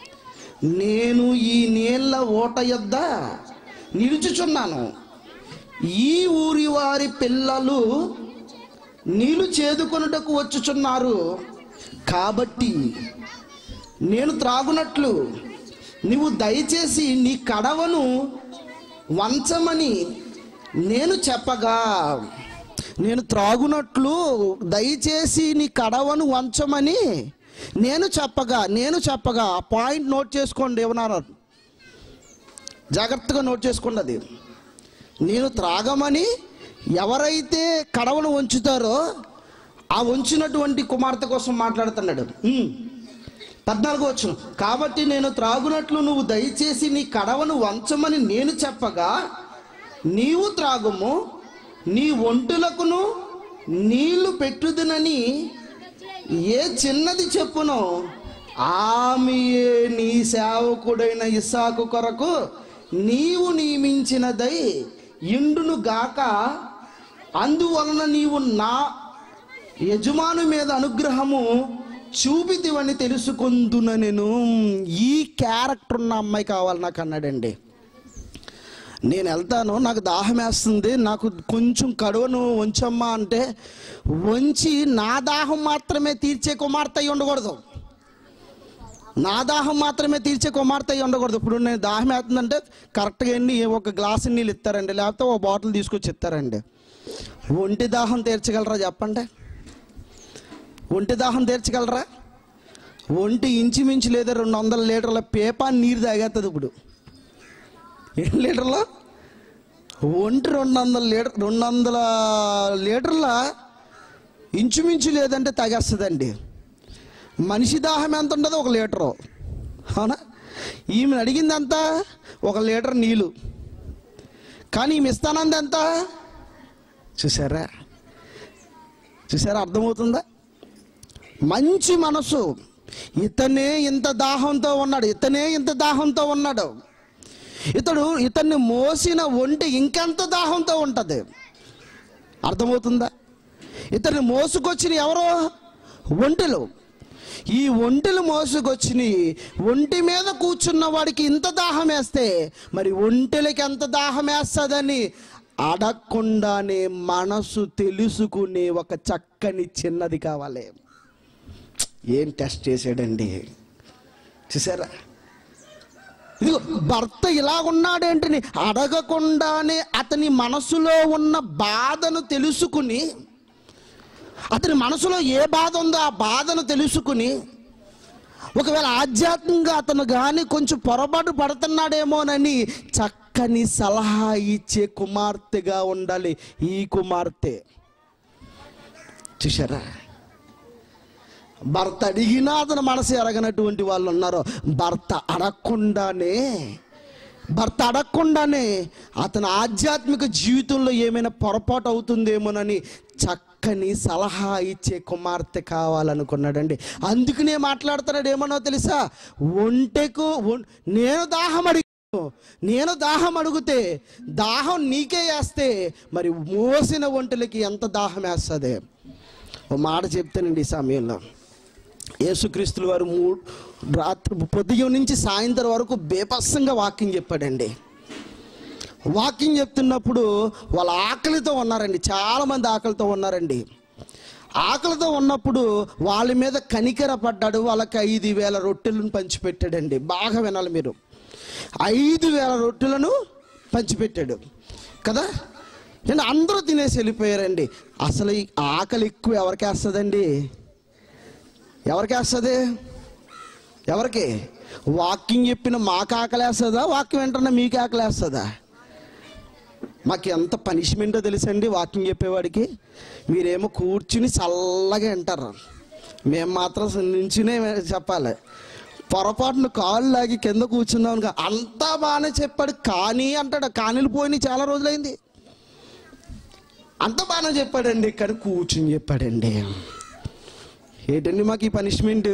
నేను ఈ నీళ్ళ ఓట యొద్ద నిలుచుచున్నాను ఈ ఊరి వారి పిల్లలు నీళ్లు చేదుకొనుటకు వచ్చుచున్నారు కాబట్టి నేను త్రాగునట్లు నీవు దయచేసి నీ కడవను వంచమని నేను చెప్పగా నేను త్రాగునట్లు దయచేసి నీ కడవను వంచమని నేను చెప్పగా నేను చెప్పగా ఆ పాయింట్ నోట్ చేసుకోండి ఏమన్నారు జాగ్రత్తగా నోట్ చేసుకోండి అది నేను త్రాగమని ఎవరైతే కడవను వంచుతారో ఆ వంచినటువంటి కుమార్తె కోసం మాట్లాడుతున్నాడు ఉమ్. పద్నాలుగు వచ్చును కాబట్టి నేను త్రాగునట్లు నువ్వు దయచేసి నీ కడవను వంచమని నేను చెప్పగా నీవు త్రాగుము నీ ఒంటులకును నీళ్లు పెట్టుదునని ఏ చిన్నది చెప్పునో ఆమెయే నీ సేవకుడైన ఇస్సాకు కొరకు నీవు నియమించినదై ఇండును గాక అందువలన నీవు నా యజమాను మీద అనుగ్రహము చూపితివని తెలుసుకుందున నేను ఈ క్యారెక్టర్ ఉన్న అమ్మాయి కావాలి నాకు అన్నాడండి నేను వెళ్తాను నాకు దాహం వేస్తుంది నాకు కొంచెం కడువను వంచమ్మా అంటే వంచి నా దాహం మాత్రమే తీర్చే కుమార్తె అయి ఉండకూడదు నా దాహం మాత్రమే తీర్చే కుమార్తె అయి ఉండకూడదు ఇప్పుడు నేను దాహం వేస్తుందంటే కరెక్ట్గా ఎన్ని ఒక గ్లాసు నీళ్ళు ఇస్తారండి లేకపోతే ఒక బాటిల్ తీసుకొచ్చి ఇస్తారండి ఒంటి దాహం తీర్చగలరా చెప్పండి ఒంటి దాహం తీర్చగలరా ఒంటి ఇంచుమించు లేదా రెండు వందల లీటర్ల పేపా నీరు తాగేస్తుంది ఇప్పుడు ఎన్ని లీటర్లు ఒంటి రెండు వందల లీటర్ రెండు వందల లీటర్ల ఇంచుమించు లేదంటే తాగేస్తుందండి మనిషి దాహం ఎంత ఉండదు ఒక లీటరు అవునా ఈమె అడిగింది ఎంత ఒక లీటర్ నీళ్ళు కానీ ఈమె ఇస్తానంది ఎంత చూసారా చూసారా అర్థమవుతుందా మంచి మనసు ఇతనే ఇంత దాహంతో ఉన్నాడు ఇతనే ఇంత దాహంతో ఉన్నాడు ఇతడు ఇతన్ని మోసిన ఒంటి ఇంకెంత దాహంతో ఉంటుంది అర్థమవుతుందా ఇతన్ని మోసుకొచ్చిన ఎవరో ఒంటెలు ఈ ఒంటెలు మోసుకొచ్చిన ఒంటి మీద కూర్చున్న వాడికి ఇంత దాహం వేస్తే మరి ఒంటెలకి ఎంత దాహం వేస్తుందని అడగకుండానే మనసు తెలుసుకునే ఒక చక్కని చిన్నది కావాలి ఏం టెస్ట్ చేశాడండి చూసారా ఇదిగో భర్త ఇలాగున్నాడేంటని అడగకుండానే అతని మనసులో ఉన్న బాధను తెలుసుకుని అతని మనసులో ఏ బాధ ఉందో ఆ బాధను తెలుసుకుని ఒకవేళ ఆధ్యాత్మికంగా అతను కానీ కొంచెం పొరపాటు పడుతున్నాడేమోనని చక్కని సలహా ఇచ్చే కుమార్తెగా ఉండాలి ఈ కుమార్తె చూసారా భర్త అడిగినా అతను మనసు ఎరగనటువంటి వాళ్ళు ఉన్నారు భర్త అడగకుండానే భర్త అడగకుండానే అతని ఆధ్యాత్మిక జీవితంలో ఏమైనా పొరపాటు అవుతుందేమోనని చక్కని సలహా ఇచ్చే కుమార్తె కావాలనుకున్నాడండి అందుకనే మాట్లాడుతున్నాడు ఏమనో తెలుసా ఒంటెకు ఒం- నేను దాహం అడిగాను నేను దాహం అడిగితే దాహం నీకే వేస్తే మరి మోసిన ఒంటెలకి ఎంత దాహం వేస్తుంది ఓ మాట చెప్తానండి ఈ సమయంలో యేసుక్రీస్తుల వారు మూ రాత్రి పొద్దుగం నుంచి సాయంత్రం వరకు బేపస్సంగా వాక్యం చెప్పాడండి వాక్యం చెప్తున్నప్పుడు వాళ్ళ ఆకలితో ఉన్నారండి చాలామంది ఆకలితో ఉన్నారండి ఆకలితో ఉన్నప్పుడు వాళ్ళ మీద కనికర పడ్డాడు వాళ్ళకి ఐదు వేల రొట్టెలను పంచిపెట్టాడండి బాగా వినాలి మీరు ఐదు వేల రొట్టెలను పంచిపెట్టాడు కదా ఏంటి అందరూ తినేసి వెళ్ళిపోయారండి అసలు ఈ ఆకలి ఎక్కువ ఎవరికి వేస్తుందండి ఎవరికి వేస్తుంది ఎవరికి వాక్యం చెప్పిన మాకు ఆకలి వేస్తుందా వాక్యం వెంటనే మీకు ఆకలి వేస్తుందా మాకు ఎంత పనిష్మెంటో తెలుసండి వాక్యం చెప్పేవాడికి మీరేమో కూర్చుని చల్లగా వింటారు మేము మాత్రం నుంచునే చెప్పాలి పొరపాటున కాళ్ళు లాగి కింద కూర్చున్నాం అనుకో, అంతా బాగానే చెప్పాడు కానీ అంటాడు కానీలు పోయినాయి చాలా రోజులైంది అంత బాగానే చెప్పాడండి కానీ కూర్చుని చెప్పాడండి ఏంటండి మాకు ఈ పనిష్మెంట్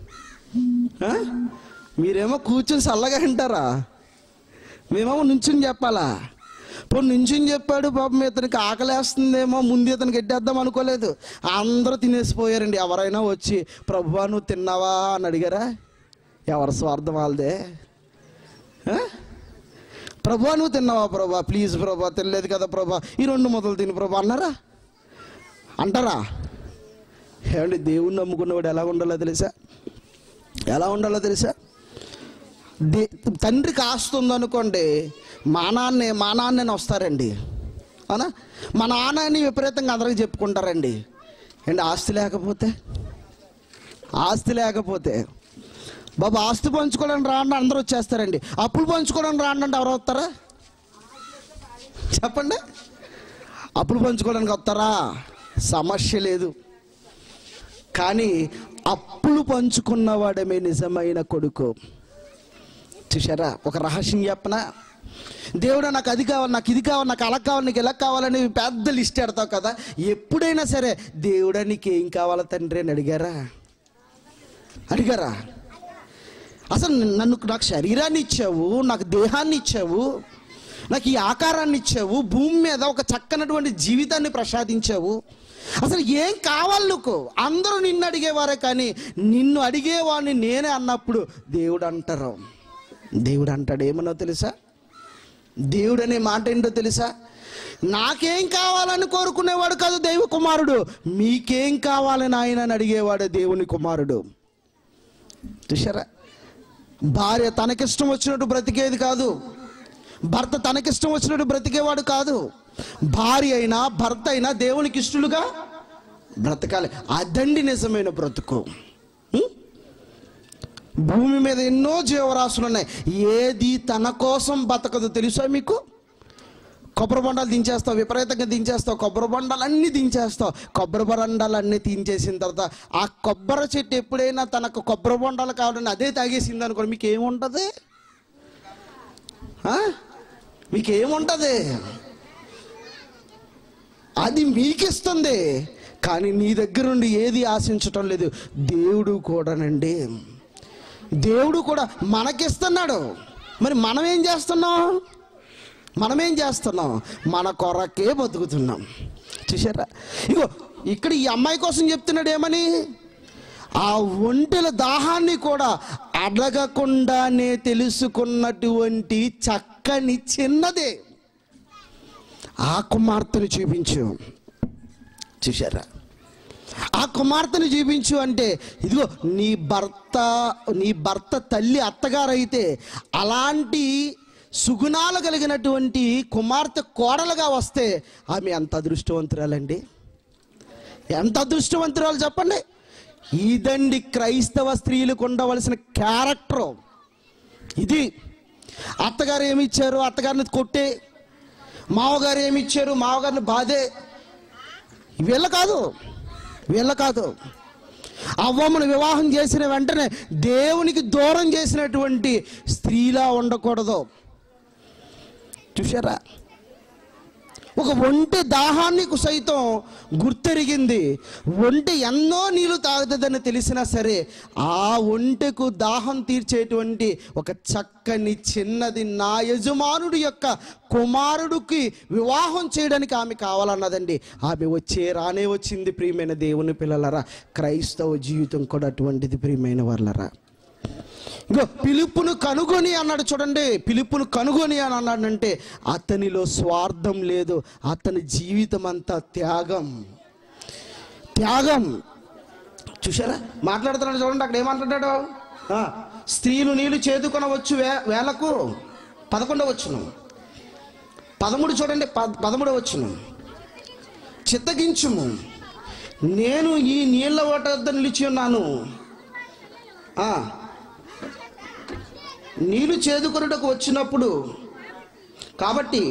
ఆ? మీరేమో కూర్చుని చల్లగా వింటారా మేమేమో నుంచుని చెప్పాలా ఇప్పుడు నుంచుని చెప్పాడు పాపం ఇతనికి ఆకలేస్తుందేమో ముందు ఇతనికి ఎట్టేద్దాం అనుకోలేదు అందరూ తినేసిపోయారండి ఎవరైనా వచ్చి ప్రభువా నువ్వు తిన్నావా అని అడిగారా ఎవరి స్వార్థం వాళ్ళదే ఆ? ప్రభువా నువ్వు తిన్నావా ప్రభా ప్లీజ్ ప్రభా తినలేదు కదా ప్రభా ఈ రెండు మొదలు తిని ప్రభా అన్నారా అంటారా ఏమండి దేవుణ్ణి నమ్ముకున్నవాడు ఎలా ఉండాలో తెలుసా ఎలా ఉండాలో తెలుసా దే తండ్రికి ఆస్తి ఉందనుకోండి మా నాన్నే మా నాన్నని వస్తారండి అవునా మా నాన్నని విపరీతంగా అందరికి చెప్పుకుంటారండి ఏంటి ఆస్తి లేకపోతే ఆస్తి లేకపోతే బాబు ఆస్తి పంచుకోవడానికి రాండి అందరూ వచ్చేస్తారండి అప్పులు పంచుకోవడానికి రాండి అంటే ఎవరు వస్తారా చెప్పండి అప్పులు పంచుకోవడానికి వస్తారా సమస్య లేదు కానీ అప్పులు పంచుకున్నవాడమే నిజమైన కొడుకు చూసారా ఒక రహస్యం చెప్పనా దేవుడు నాకు అది కావాలి నాకు ఇది కావాలి నాకు అలా కావాలి నీకు ఎలా కావాలని పెద్ద లిస్ట్ పెడతావు కదా ఎప్పుడైనా సరే దేవుడా నీకు ఏం కావాలా తండ్రి అని అడిగారా అడిగారా అసలు నన్ను నాకు శరీరాన్ని ఇచ్చావు నాకు దేహాన్ని ఇచ్చావు నాకు ఈ ఆకారాన్ని ఇచ్చావు భూమి మీద ఒక చక్కనటువంటి జీవితాన్ని ప్రసాదించావు అసలు ఏం కావాలి నీకు అందరూ నిన్ను అడిగేవారే కానీ నిన్ను అడిగేవాడిని నేనే అన్నప్పుడు దేవుడు అంటారు దేవుడు అంటాడు ఏమన్నా తెలుసా దేవుడు అనే మాట ఏంటో తెలుసా నాకేం కావాలని కోరుకునేవాడు కాదు దైవ కుమారుడు మీకేం కావాలని ఆయన అని అడిగేవాడు దేవుని కుమారుడు చూసారా భార్య తనకిష్టం వచ్చినట్టు బ్రతికేది కాదు భర్త తనకిష్టం వచ్చినట్టు బ్రతికేవాడు కాదు భార్య అయినా భర్త అయినా దేవునికి ఇష్టలుగా బ్రతకాలి అదండి నిజమైన బ్రతుకు ఉం? భూమి మీద ఎన్నో జీవరాశులు ఉన్నాయి ఏది తన కోసం బతకదు తెలుసా మీకు కొబ్బరి బొండాలు దించేస్తావు విపరీతంగా దించేస్తావు కొబ్బరి బొండాలు అన్నీ దించేస్తావు కొబ్బరి బొండాలు అన్నీ దించేసిన తర్వాత ఆ కొబ్బరి చెట్టు ఎప్పుడైనా తనకు కొబ్బరి బొండాలు కావాలని అదే తాగేసింది అనుకోండి మీకు ఏముంటుంది ఆ? మీకేముంటుంది అది మీకిస్తుంది కానీ నీ దగ్గర నుండి ఏది ఆశించటం లేదు దేవుడు కూడానండి దేవుడు కూడా మనకిస్తున్నాడు మరి మనం ఏం చేస్తున్నాం మనం ఏం చేస్తున్నాం మన కొరకే బతుకుతున్నాం చూసారా ఇగో ఇక్కడ ఈ అమ్మాయి కోసం చెప్తున్నాడు ఏమని ఆ ఒంటెల దాహాన్ని కూడా అడగకుండానే తెలుసుకున్నటువంటి చక్కని చిన్నదే ఆ కుమార్తెను చూపించు చూసారా ఆ కుమార్తెను చూపించు అంటే ఇదిగో నీ భర్త నీ భర్త తల్లి అత్తగారైతే అలాంటి సుగుణాలు కలిగినటువంటి కుమార్తె కోడలుగా వస్తే ఆమె ఎంత అదృష్టవంతురాలండి ఎంత అదృష్టవంతురాలు చెప్పండి ఇదండి క్రైస్తవ స్త్రీలకు ఉండవలసిన క్యారెక్టర్ ఇది అత్తగారు ఏమి ఇచ్చారు అత్తగారిని కొట్టే మావగారు ఏమి ఇచ్చారు మావగారిని బాధే వీళ్ళ కాదు వీళ్ళ కాదు అవ్వమ్మను వివాహం చేసిన వెంటనే దేవునికి దూరం చేసినటువంటి స్త్రీలా ఉండకూడదు చూసారా ఒక ఒంటె దాహానికి సైతం గుర్తెరిగింది ఒంటె ఎన్నో నీళ్లు తాగుతుందని తెలిసినా సరే ఆ ఒంటెకు దాహం తీర్చేటువంటి ఒక చక్కని చిన్నది నా యజమానుడి యొక్క కుమారుడికి వివాహం చేయడానికి ఆమె కావాలన్నదండి ఆమె వచ్చే రానే వచ్చింది ప్రియమైన దేవుని పిల్లలరా క్రైస్తవ జీవితం కూడా అటువంటిది ప్రియమైన వాళ్ళరా ఇంకో పిలుపును కనుగొని అన్నాడు చూడండి పిలుపును కనుగొని అని అన్నాడంటే అతనిలో స్వార్థం లేదు అతని జీవితం అంతా త్యాగం త్యాగం చూసారా మాట్లాడుతున్నాడు చూడండి అక్కడ ఏమంటున్నాడు ఆ, స్త్రీలు నీళ్లు చేదుకొనవచ్చు వే వేలకు పదకొండవచ్చును పదమూడు చూడండి ప- పదమూడు వచ్చును చిత్తగించుము నేను ఈ నీళ్ళ ఓట వద్ద నిలిచి ఉన్నాను ఆ, నీళ్లు చేదుకొనుటకు వచ్చినప్పుడు కాబట్టి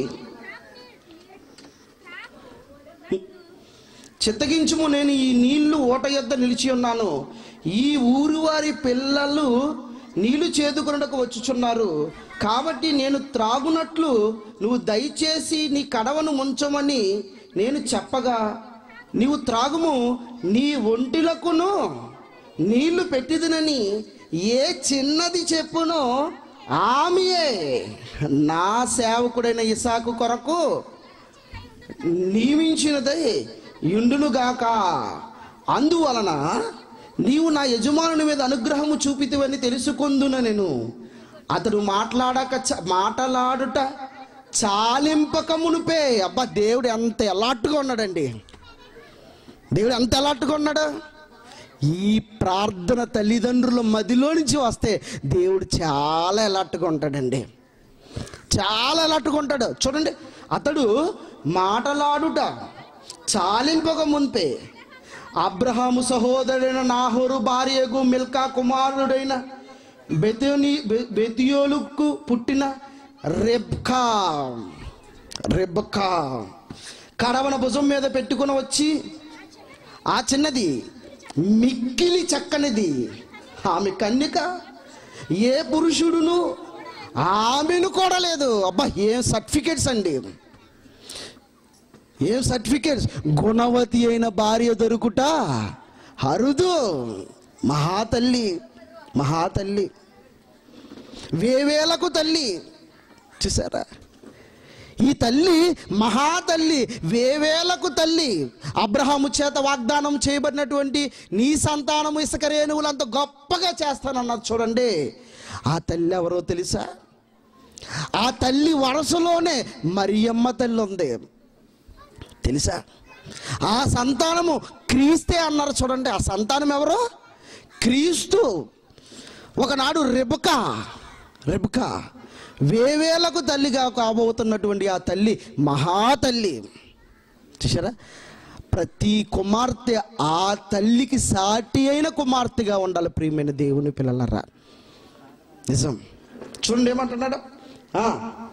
చిత్తగించుము నేను ఈ నీళ్లు ఓట యొద్ద నిలిచి ఉన్నాను ఈ ఊరు వారి పిల్లలు నీళ్లు చేదుకొనుటకు వచ్చుచున్నారు కాబట్టి నేను త్రాగునట్లు నువ్వు దయచేసి నీ కడవను ముంచమని నేను చెప్పగా నీవు త్రాగుము నీ ఒంటిలకును నీళ్లు పెట్టిదినని ఏ చిన్నది చెప్పునో ఆమెయే నా సేవకుడైన ఇసాకు కొరకు నియమించినదై యుండునుగాక అందువలన నీవు నా యజమానుని మీద అనుగ్రహము చూపితివని తెలుసుకుందున నేను అతడు మాట్లాడక చ- మాటలాడుట చాలింపక మునిపే అబ్బా దేవుడు ఎంత ఎలాట్టుగా ఉన్నాడండి దేవుడు ఎంత ఎలాట్టుగా ఉన్నాడు ఈ ప్రార్థన తల్లిదండ్రుల మదిలో నుంచి వస్తే దేవుడు చాలా ఎలాట్టుగా ఉంటాడండి చాలా ఎలాట్టుగా ఉంటాడు చూడండి అతడు మాటలాడుట చాలింపక మున్పే అబ్రహాము సహోదరుడైన నాహోరు భార్యకు మిల్కా కుమారుడైన బెతోని బె- బెతియోలుకు పుట్టిన రెబ్కా రెబ్కా కడవన భుజం మీద పెట్టుకుని వచ్చి ఆ చిన్నది మిక్కిలి చక్కనిది ఆమె కన్యక ఏ పురుషుడును ఆమెను కూడా లేదు అబ్బా ఏం సర్టిఫికేట్స్ అండి ఏం సర్టిఫికేట్స్ గుణవతి అయిన భార్య దొరుకుట అరుదు మహాతల్లి మహాతల్లి వేవేలకు తల్లి చూసారా ఈ తల్లి మహాతల్లి వేవేలకు తల్లి అబ్రహాము చేత వాగ్దానం చేయబడినటువంటి నీ సంతానము ఇసుక రేణువులంత గొప్పగా చేస్తానన్నది చూడండి ఆ తల్లి ఎవరో తెలుసా ఆ తల్లి వరసలోనే మరియమ్మ తల్లి ఉంది తెలుసా ఆ సంతానము క్రీస్తే అన్నారు చూడండి ఆ సంతానం ఎవరు క్రీస్తు ఒకనాడు రెబకా రెబకా వేవేలకు తల్లిగా కాబోతున్నటువంటి ఆ తల్లి మహాతల్లి చూసారా ప్రతి కుమార్తె ఆ తల్లికి సాటి అయిన కుమార్తెగా ఉండాలి ప్రియమైన దేవుని పిల్లలరా నిజం చూడండి ఏమంటున్నాడు ఆ,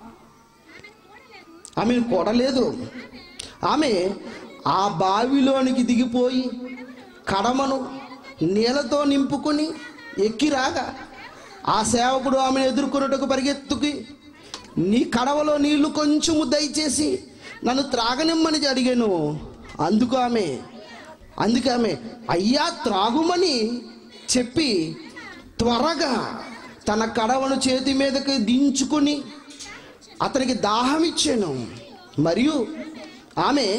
ఆమె కొడలేదు ఆమె ఆ బావిలోనికి దిగిపోయి కడమను నీళ్ళతో నింపుకొని ఎక్కి రాగా ఆ సేవకుడు ఆమెను ఎదుర్కొనుటకు పరిగెత్తుకి నీ కడవలో నీళ్లు కొంచెము దయచేసి నన్ను త్రాగనిమ్మని అడిగాను అందుకు ఆమె అందుకు ఆమె అయ్యా త్రాగుమని చెప్పి త్వరగా తన కడవను చేతి మీదకి దించుకుని అతనికి దాహం ఇచ్చాను మరియు ఆమె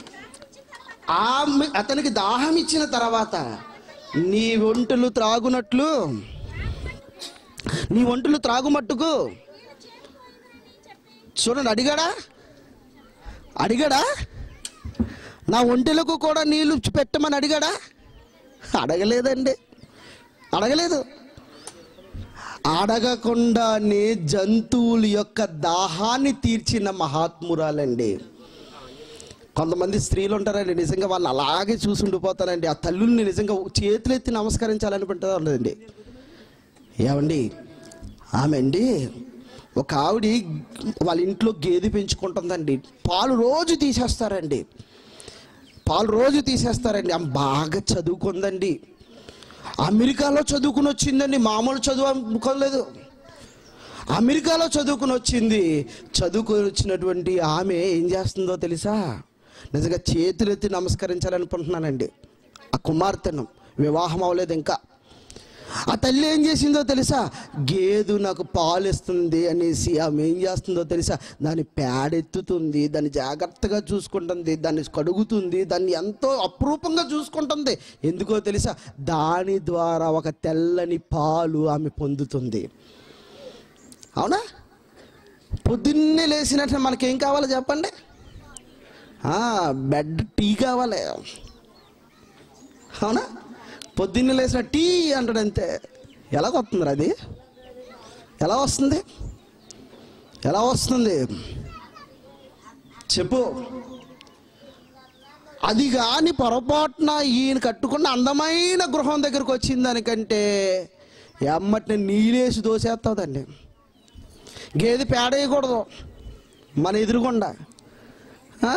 ఆమె అతనికి దాహం ఇచ్చిన తర్వాత నీ ఒంటులు త్రాగునట్లు నీ ఒంటులు త్రాగుమట్టుకు చూడండి అడిగాడా అడిగాడా నా ఒంటెలకు కూడా నీళ్లు పెట్టమని అడిగాడా అడగలేదండి అడగలేదు అడగకుండానే జంతువుల యొక్క దాహాన్ని తీర్చిన మహాత్మురాలండి కొంతమంది స్త్రీలు ఉంటారండి నిజంగా వాళ్ళు అలాగే చూసి ఉండిపోతారండి ఆ తల్లుల్ని నిజంగా చేతులెత్తి నమస్కరించాలనుకుంటుందా ఉండదండి ఏమండి ఆమె అండి ఒక ఆవిడ వాళ్ళ ఇంట్లో గేదె పెంచుకుంటుందండి పాలు రోజు తీసేస్తారండి పాలు రోజు తీసేస్తారండి ఆమె బాగా చదువుకుందండి అమెరికాలో చదువుకుని వచ్చిందండి మామూలు చదువు అనుకోలేదు అమెరికాలో చదువుకుని వచ్చింది చదువుకొని వచ్చినటువంటి ఆమె ఏం చేస్తుందో తెలుసా నిజంగా చేతులెత్తి నమస్కరించాలనుకుంటున్నానండి ఆ కుమార్తెను వివాహం అవ్వలేదు ఇంకా ఆ తల్లి ఏం చేసిందో తెలుసా గేదు నాకు పాలు ఇస్తుంది అనేసి ఆమె ఏం చేస్తుందో తెలుసా దాన్ని పేడెత్తుతుంది దాన్ని జాగ్రత్తగా చూసుకుంటుంది దాన్ని కడుగుతుంది దాన్ని ఎంతో అపురూపంగా చూసుకుంటుంది ఎందుకో తెలుసా దాని ద్వారా ఒక తెల్లని పాలు ఆమె పొందుతుంది అవునా పొద్దున్నే లేచినట్టు మనకేం కావాలో చెప్పండి ఆ, బెడ్ టీ కావాలి అవునా పొద్దున్నే లేచిన టీ అంటాడు అంతే ఎలా వస్తుంది అది ఎలా వస్తుంది ఎలా వస్తుంది చెప్పు అది కాని పొరపాటున ఈయన కట్టుకున్న అందమైన గృహం దగ్గరకు వచ్చిన దానికంటే ఎమ్మటిని నీళ్ళేసి దోసేస్తుందండి గేదె పేడేయకూడదు మన ఎదురుగుండా ఆ?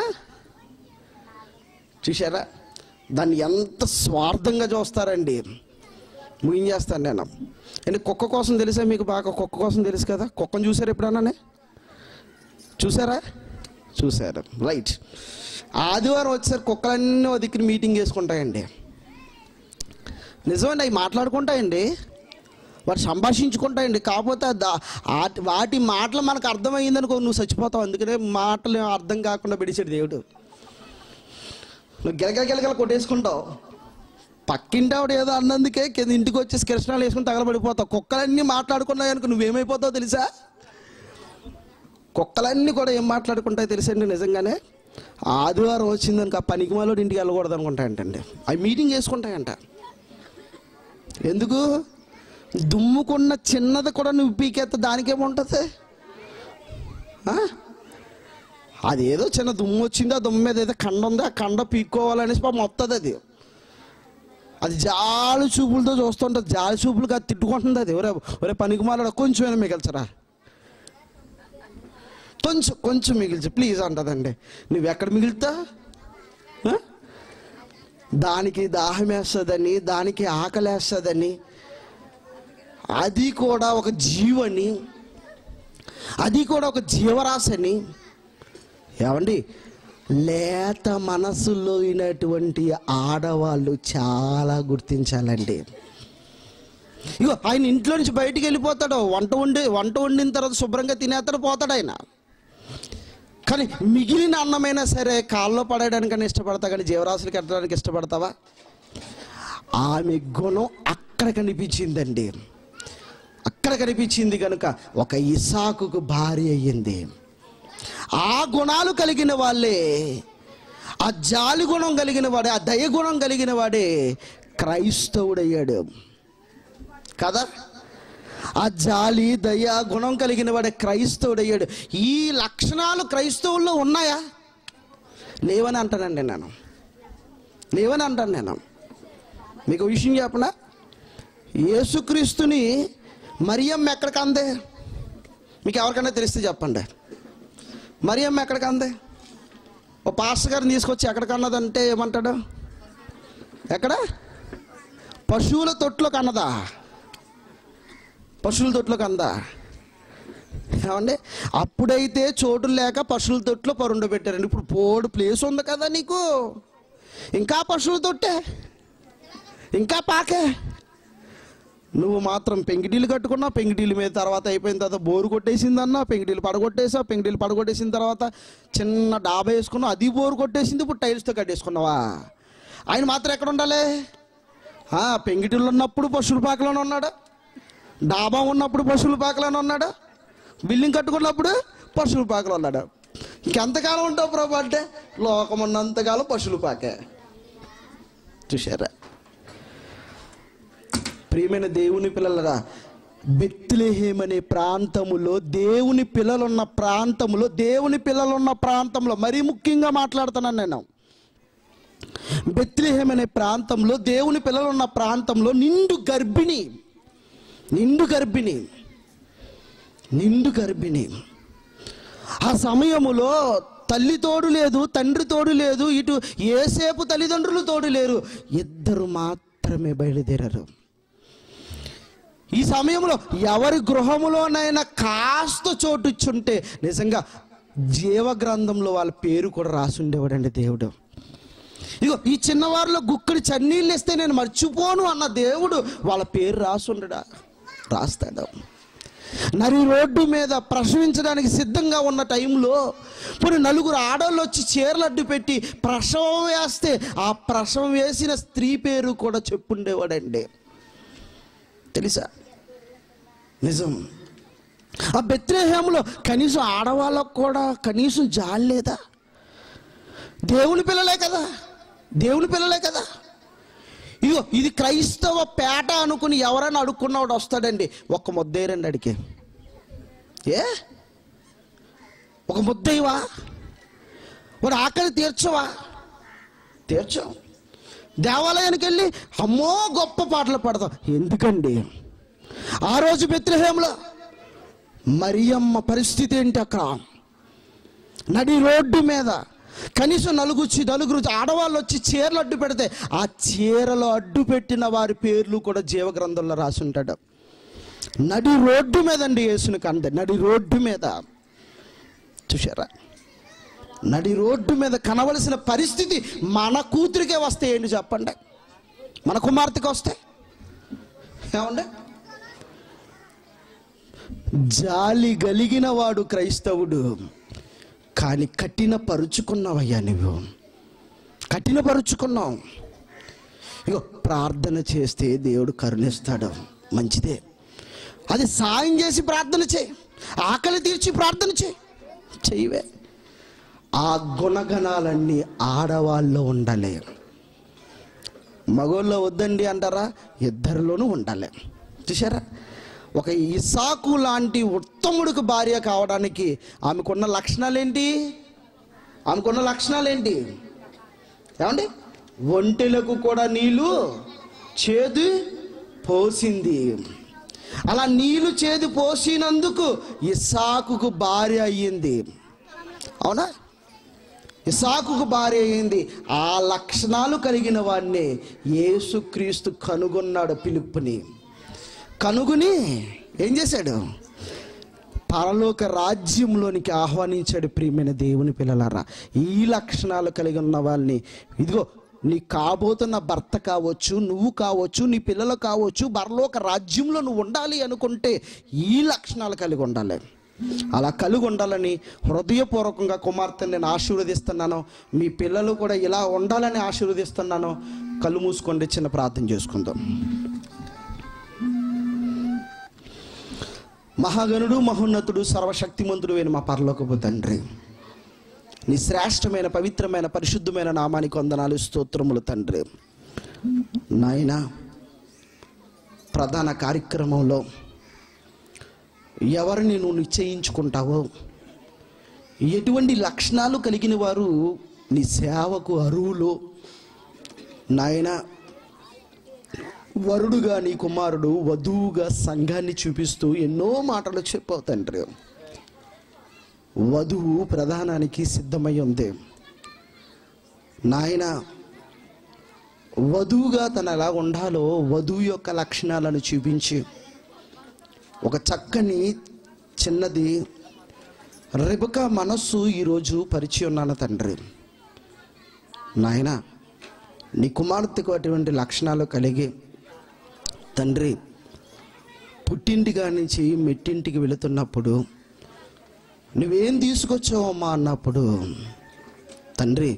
చూసారా దాన్ని ఎంత స్వార్థంగా చూస్తారండి ముగించేస్తాను నేను అంటే కుక్క కోసం తెలుసా మీకు బాగా కుక్క కోసం తెలుసు కదా కుక్కను చూసారు ఎప్పుడన్నా చూసారా చూసారు రైట్ ఆదివారం వచ్చేసరి కుక్కలన్నీ ఓ దిక్కున మీటింగ్ చేసుకుంటాయండి నిజమండి అవి మాట్లాడుకుంటాయండి వారు సంభాషించుకుంటాయండి కాకపోతే ఆ దా- ఆటి- వాటి మాటలు మనకు అర్థమైందనుకో నువ్వు చచ్చిపోతావు అందుకనే మాటలు అర్థం కాకుండా పెడిచాడు దేవుడు నువ్వు గిలగల గిలగల కొట్టేసుకుంటావు పక్కింటి ఆవిడ ఏదో అన్నందుకే కింద ఇంటికి వచ్చేసి కృష్ణాలు వేసుకుని తగలబడిపోతావు కుక్కలన్నీ మాట్లాడుకున్నాయి అనుకో నువ్వేమైపోతావు తెలుసా కుక్కలన్నీ కూడా ఏం మాట్లాడుకుంటాయి తెలుసండి నిజంగానే ఆదివారం వచ్చిందనుకో ఆ పనికి మాలోడి ఇంటికి వెళ్ళకూడదు అనుకుంటాయంటండి అవి మీటింగ్ చేసుకుంటాయంట ఎందుకు దుమ్ముకున్న చిన్నది కూడా నువ్వు పీకెత్త దానికేముంటుంది ఆ? అదేదో చిన్న దుమ్ము వచ్చింది ఆ దుమ్ము మీద ఏదో కండ ఉంది ఆ కండ పీక్కోవాలనేసి పాపం వస్తుంది అది అది జాలి చూపులతో చూస్తుంటుంది జాలి చూపులు కాదు తిట్టుకుంటుంది అది ఒరే ఒరే పనికి మాలాడ కొంచెమైనా మిగల్చరా కొంచెం కొంచెం మిగిల్చు ప్లీజ్ అంటదండి నువ్వు ఎక్కడ మిగులుతా ఆ? దానికి దాహం వేస్తుందని దానికి ఆకలి వేస్తుందని అది కూడా ఒక జీవని అది కూడా ఒక జీవరాశని ఏమండి లేత మనసులో అయినటువంటి ఆడవాళ్ళు చాలా గుర్తించాలండి ఇగో ఆయన ఇంట్లో నుంచి బయటికి వెళ్ళిపోతాడు వంట వండి వంట వండిన తర్వాత శుభ్రంగా తినేస్తాడు పోతాడు ఆయన కానీ మిగిలిన అన్నమైనా సరే కాల్లో పడేయడానికైనా ఇష్టపడతా కానీ జీవరాశులకి ఎట్టడానికి ఇష్టపడతావా ఆమె గుణం అక్కడ కనిపించిందండి అక్కడ కనిపించింది కనుక ఒక ఇసాకుకు భార్య అయ్యింది ఆ గుణాలు కలిగిన వాళ్ళే ఆ జాలి గుణం కలిగిన వాడే ఆ దయ గుణం కలిగిన వాడే క్రైస్తవుడయ్యాడు కదా ఆ జాలి దయ గుణం కలిగిన వాడే క్రైస్తవుడయ్యాడు ఈ లక్షణాలు క్రైస్తవుల్లో ఉన్నాయా లేవని అంటానండి నేను లేవని అంటాను నేను మీకు ఒక విషయం చెప్పనా యేసుక్రీస్తుని మరియమ్మ ఎక్కడికి అందే మీకు ఎవరికైనా తెలిస్తే చెప్పండి మరియమ్మ ఎక్కడికి అందే ఓ పాస్టర్ గారిని తీసుకొచ్చి ఎక్కడికి అన్నదంటే ఏమంటాడు ఎక్కడ పశువుల తొట్టులోకి అన్నదా పశువుల తొట్టులోకి అందా ఏమండి అప్పుడైతే చోటు లేక పశువుల తొట్టులో పరుండ పెట్టారండి ఇప్పుడు పోడు ప్లేస్ ఉంది కదా నీకు ఇంకా పశువుల తొట్టే ఇంకా పాకే నువ్వు మాత్రం పెంకిటీలు కట్టుకున్నావు పెంకిటీల మీద తర్వాత అయిపోయిన తర్వాత బోరు కొట్టేసిందన్నా పెంకిటీలు పడగొట్టేసావు పెంకిటీలు పడగొట్టేసిన తర్వాత చిన్న డాబా వేసుకున్నావు అది బోరు కొట్టేసింది ఇప్పుడు టైల్స్తో కట్టేసుకున్నావా ఆయన మాత్రం ఎక్కడ ఉండాలి ఆ, పెంకిటీలు ఉన్నప్పుడు పశువుల పాకలోనే ఉన్నాడు డాబా ఉన్నప్పుడు పశువుల పాకలోనే ఉన్నాడు బిల్డింగ్ కట్టుకున్నప్పుడు పశువుల పాకలో ఉన్నాడు ఇంకెంతకాలం ఉంటావు ప్రభు అంటే లోకం ఉన్నంతకాలం పశువుల పాకే చూశారా ప్రియమైన దేవుని పిల్లలరా బెత్లెహేమ్ అనే ప్రాంతములో దేవుని పిల్లలున్న ప్రాంతములో దేవుని పిల్లలున్న ప్రాంతంలో మరీ ముఖ్యంగా మాట్లాడుతున్నాను నేను బెత్లెహేమ్ అనే ప్రాంతంలో దేవుని పిల్లలున్న ప్రాంతంలో నిండు గర్భిణి నిండు గర్భిణి నిండు గర్భిణి ఆ సమయములో తల్లి తోడు లేదు తండ్రి తోడు లేదు ఇటు ఏసేపు తల్లిదండ్రులు తోడు లేరు ఇద్దరు మాత్రమే బయలుదేరారు ఈ సమయంలో ఎవరి గృహములోనైనా కాస్త చోటు ఇచ్చుంటే నిజంగా జీవ గ్రంథంలో వాళ్ళ పేరు కూడా రాసి ఉండేవాడండి దేవుడు ఇగో ఈ చిన్నవారిలో గుక్కడి చన్నీళ్ళు ఇస్తే నేను మర్చిపోను అన్న దేవుడు వాళ్ళ పేరు రాసి ఉండడా రాస్తాడు నరి రోడ్డు మీద ప్రసవించడానికి సిద్ధంగా ఉన్న టైంలో ఇప్పుడు నలుగురు ఆడవాళ్ళు వచ్చి చీరలు అడ్డు పెట్టి ప్రసవం వేస్తే ఆ ప్రసవం వేసిన స్త్రీ పేరు కూడా చెప్పుండేవాడండి తెలుసా నిజం ఆ బెత్రేహేములో కనీసం ఆడవాళ్ళకు కూడా కనీసం జాలి లేదా దేవుని పిల్లలే కదా దేవుని పిల్లలే కదా ఇగో ఇది క్రైస్తవ పేట అనుకుని ఎవరైనా అడుక్కున్నవాడు వస్తాడండి ఒక్క ముద్దేరండి అడిగే ఏ ఒక ముద్దయ్యవా వాడు ఆకలి తీర్చవా తీర్చం దేవాలయానికి వెళ్ళి అమ్మో గొప్ప పాటలు పాడతాం ఎందుకండి ఆ రోజు బెత్రహేంలో మరియమ్మ పరిస్థితి ఏంటి అక్కడ నడి రోడ్డు మీద కనీసం నలుగుచ్చి నలుగురు ఆడవాళ్ళు వచ్చి చీరలు అడ్డు పెడితే ఆ చీరలో అడ్డు పెట్టిన వారి పేర్లు కూడా జీవగ్రంథంలో రాసి ఉంటాడు నడి రోడ్డు మీద అండి యేసుని కంద నడి రోడ్డు మీద చూసారా నడి రోడ్డు మీద కనవలసిన పరిస్థితి మన కూతురికే వస్తే ఏంటి చెప్పండి మన కుమార్తెకి వస్తే ఏమండి జాలి గలిగిన వాడు క్రైస్తవుడు కానీ కఠిన పరుచుకున్నావయ్యా నువ్వు కఠిన పరుచుకున్నావు ఇగో ప్రార్థన చేస్తే దేవుడు కరుణిస్తాడు మంచిదే అది సాయం చేసి ప్రార్థన చేయి ఆకలి తీర్చి ప్రార్థన చేయి చెయ్యవే ఆ గుణగణాలన్నీ ఆడవాళ్ళు ఉండాలి మగోళ్ళో వద్దండి అంటారా ఇద్దరిలోనూ ఉండాలి చూసారా ఒక ఇసాకు లాంటి ఉత్తముడికి భార్య కావడానికి ఆమెకున్న లక్షణాలు ఏంటి ఆమెకున్న లక్షణాలు ఏంటి ఏమండి ఒంటెలకు కూడా నీళ్ళు చేదు పోసింది అలా నీళ్ళు చేదు పోసినందుకు ఇసాకుకు భార్య అయ్యింది అవునా ఇసాకుకు భార్య అయింది ఆ లక్షణాలు కలిగిన వాడిని యేసుక్రీస్తు కనుగొన్నాడు పిలుపుని కనుగొని ఏం చేశాడు పరలోక రాజ్యంలోనికి ఆహ్వానించాడు ప్రియమైన దేవుని పిల్లలారా ఈ లక్షణాలు కలిగి ఉన్న వాళ్ళని ఇదిగో నీ కాబోతున్న భర్త కావచ్చు నువ్వు కావచ్చు నీ పిల్లలు కావచ్చు పరలోక రాజ్యంలో నువ్వు ఉండాలి అనుకుంటే ఈ లక్షణాలు కలిగి ఉండాలి అలా కలిగి ఉండాలని హృదయపూర్వకంగా కుమార్తెని నేను ఆశీర్వదిస్తున్నాను మీ పిల్లలు కూడా ఇలా ఉండాలని ఆశీర్వదిస్తున్నాను కళ్ళు మూసుకోండి చిన్న ప్రార్థన చేసుకుందాం మహాగణుడు మహోన్నతుడు సర్వశక్తిమంతుడు అయిన మా పరలోకపు తండ్రి నీ శ్రేష్టమైన పవిత్రమైన పరిశుద్ధమైన నామానికి వందనాలు స్తోత్రములు తండ్రి నాయన ప్రధాన కార్యక్రమంలో ఎవరిని నువ్వు నిశ్చయించుకుంటావో ఎటువంటి లక్షణాలు కలిగిన వారు నీ సేవకు అరువులు నాయన వరుడుగా నీ కుమారుడు వధువుగా సంఘాన్ని చూపిస్తూ ఎన్నో మాటలు చెప్పావు తండ్రి వధువు ప్రధానానికి సిద్ధమై ఉంది నాయన వధువుగా తను ఎలా ఉండాలో వధువు యొక్క లక్షణాలను చూపించి ఒక చక్కని చిన్నది రెబక మనస్సు ఈరోజు పరిచయం ఉన్నాను తండ్రి నాయన నీ కుమార్తెకు అటువంటి లక్షణాలు కలిగి తండ్రి పుట్టింటిగా నుంచి మెట్టింటికి వెళుతున్నప్పుడు నువ్వేం తీసుకొచ్చావమ్మా అన్నప్పుడు తండ్రి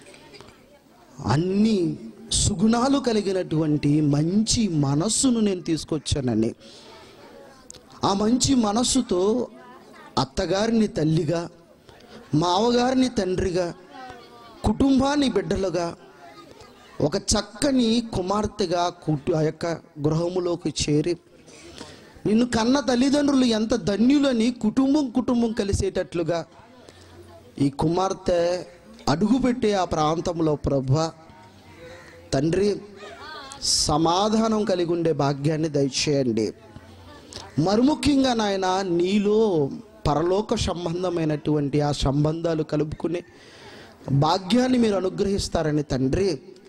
అన్ని సుగుణాలు కలిగినటువంటి మంచి మనస్సును నేను తీసుకొచ్చానని ఆ మంచి మనస్సుతో అత్తగారిని తల్లిగా మావగారిని తండ్రిగా కుటుంబాన్ని బిడ్డలుగా ఒక చక్కని కుమార్తెగా కుటు ఆ యొక్క గృహములోకి చేరి నిన్ను కన్న తల్లిదండ్రులు ఎంత ధన్యులని కుటుంబం కుటుంబం కలిసేటట్లుగా ఈ కుమార్తె అడుగుపెట్టే ఆ ప్రాంతంలో ప్రభ తండ్రి సమాధానం కలిగి ఉండే భాగ్యాన్ని దయచేయండి మరుముఖ్యంగా నాయన నీలో పరలోక సంబంధమైనటువంటి ఆ సంబంధాలు కలుపుకునే భాగ్యాన్ని మీరు అనుగ్రహిస్తారని తండ్రి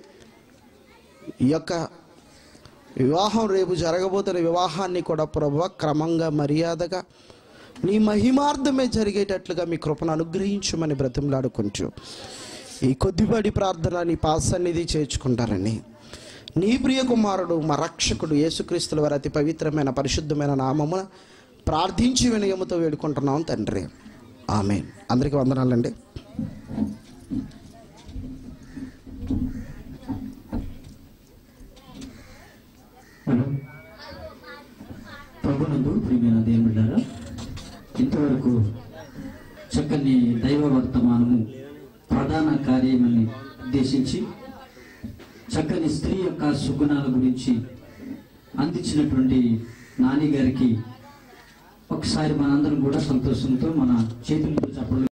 ఈ యొక్క వివాహం రేపు జరగబోతున్న వివాహాన్ని కూడా ప్రభు క్రమంగా మర్యాదగా నీ మహిమార్థమే జరిగేటట్లుగా మీ కృపను అనుగ్రహించమని బ్రతిమలాడుకుంటూ ఈ కొద్దిపాటి ప్రార్థన నీ పాసన్నిధి చేర్చుకుంటారని నీ ప్రియ కుమారుడు మా రక్షకుడు యేసుక్రీస్తుల వారి అతి పవిత్రమైన పరిశుద్ధమైన నామమున ప్రార్థించి వినయముతో వేడుకుంటున్నాం తండ్రి ఆమె అందరికీ వందనాలండి హలో ప్రభునందు ప్రియమైన దేవుడారా ఇంతవరకు చక్కని దైవ వర్తమానము ప్రధాన కార్యమని ఉద్దేశించి చక్కని స్త్రీ యొక్క సుగుణాల గురించి అందించినటువంటి నాని గారికి ఒకసారి మనందరం కూడా సంతోషంతో మన చేతులతో చెప్పడం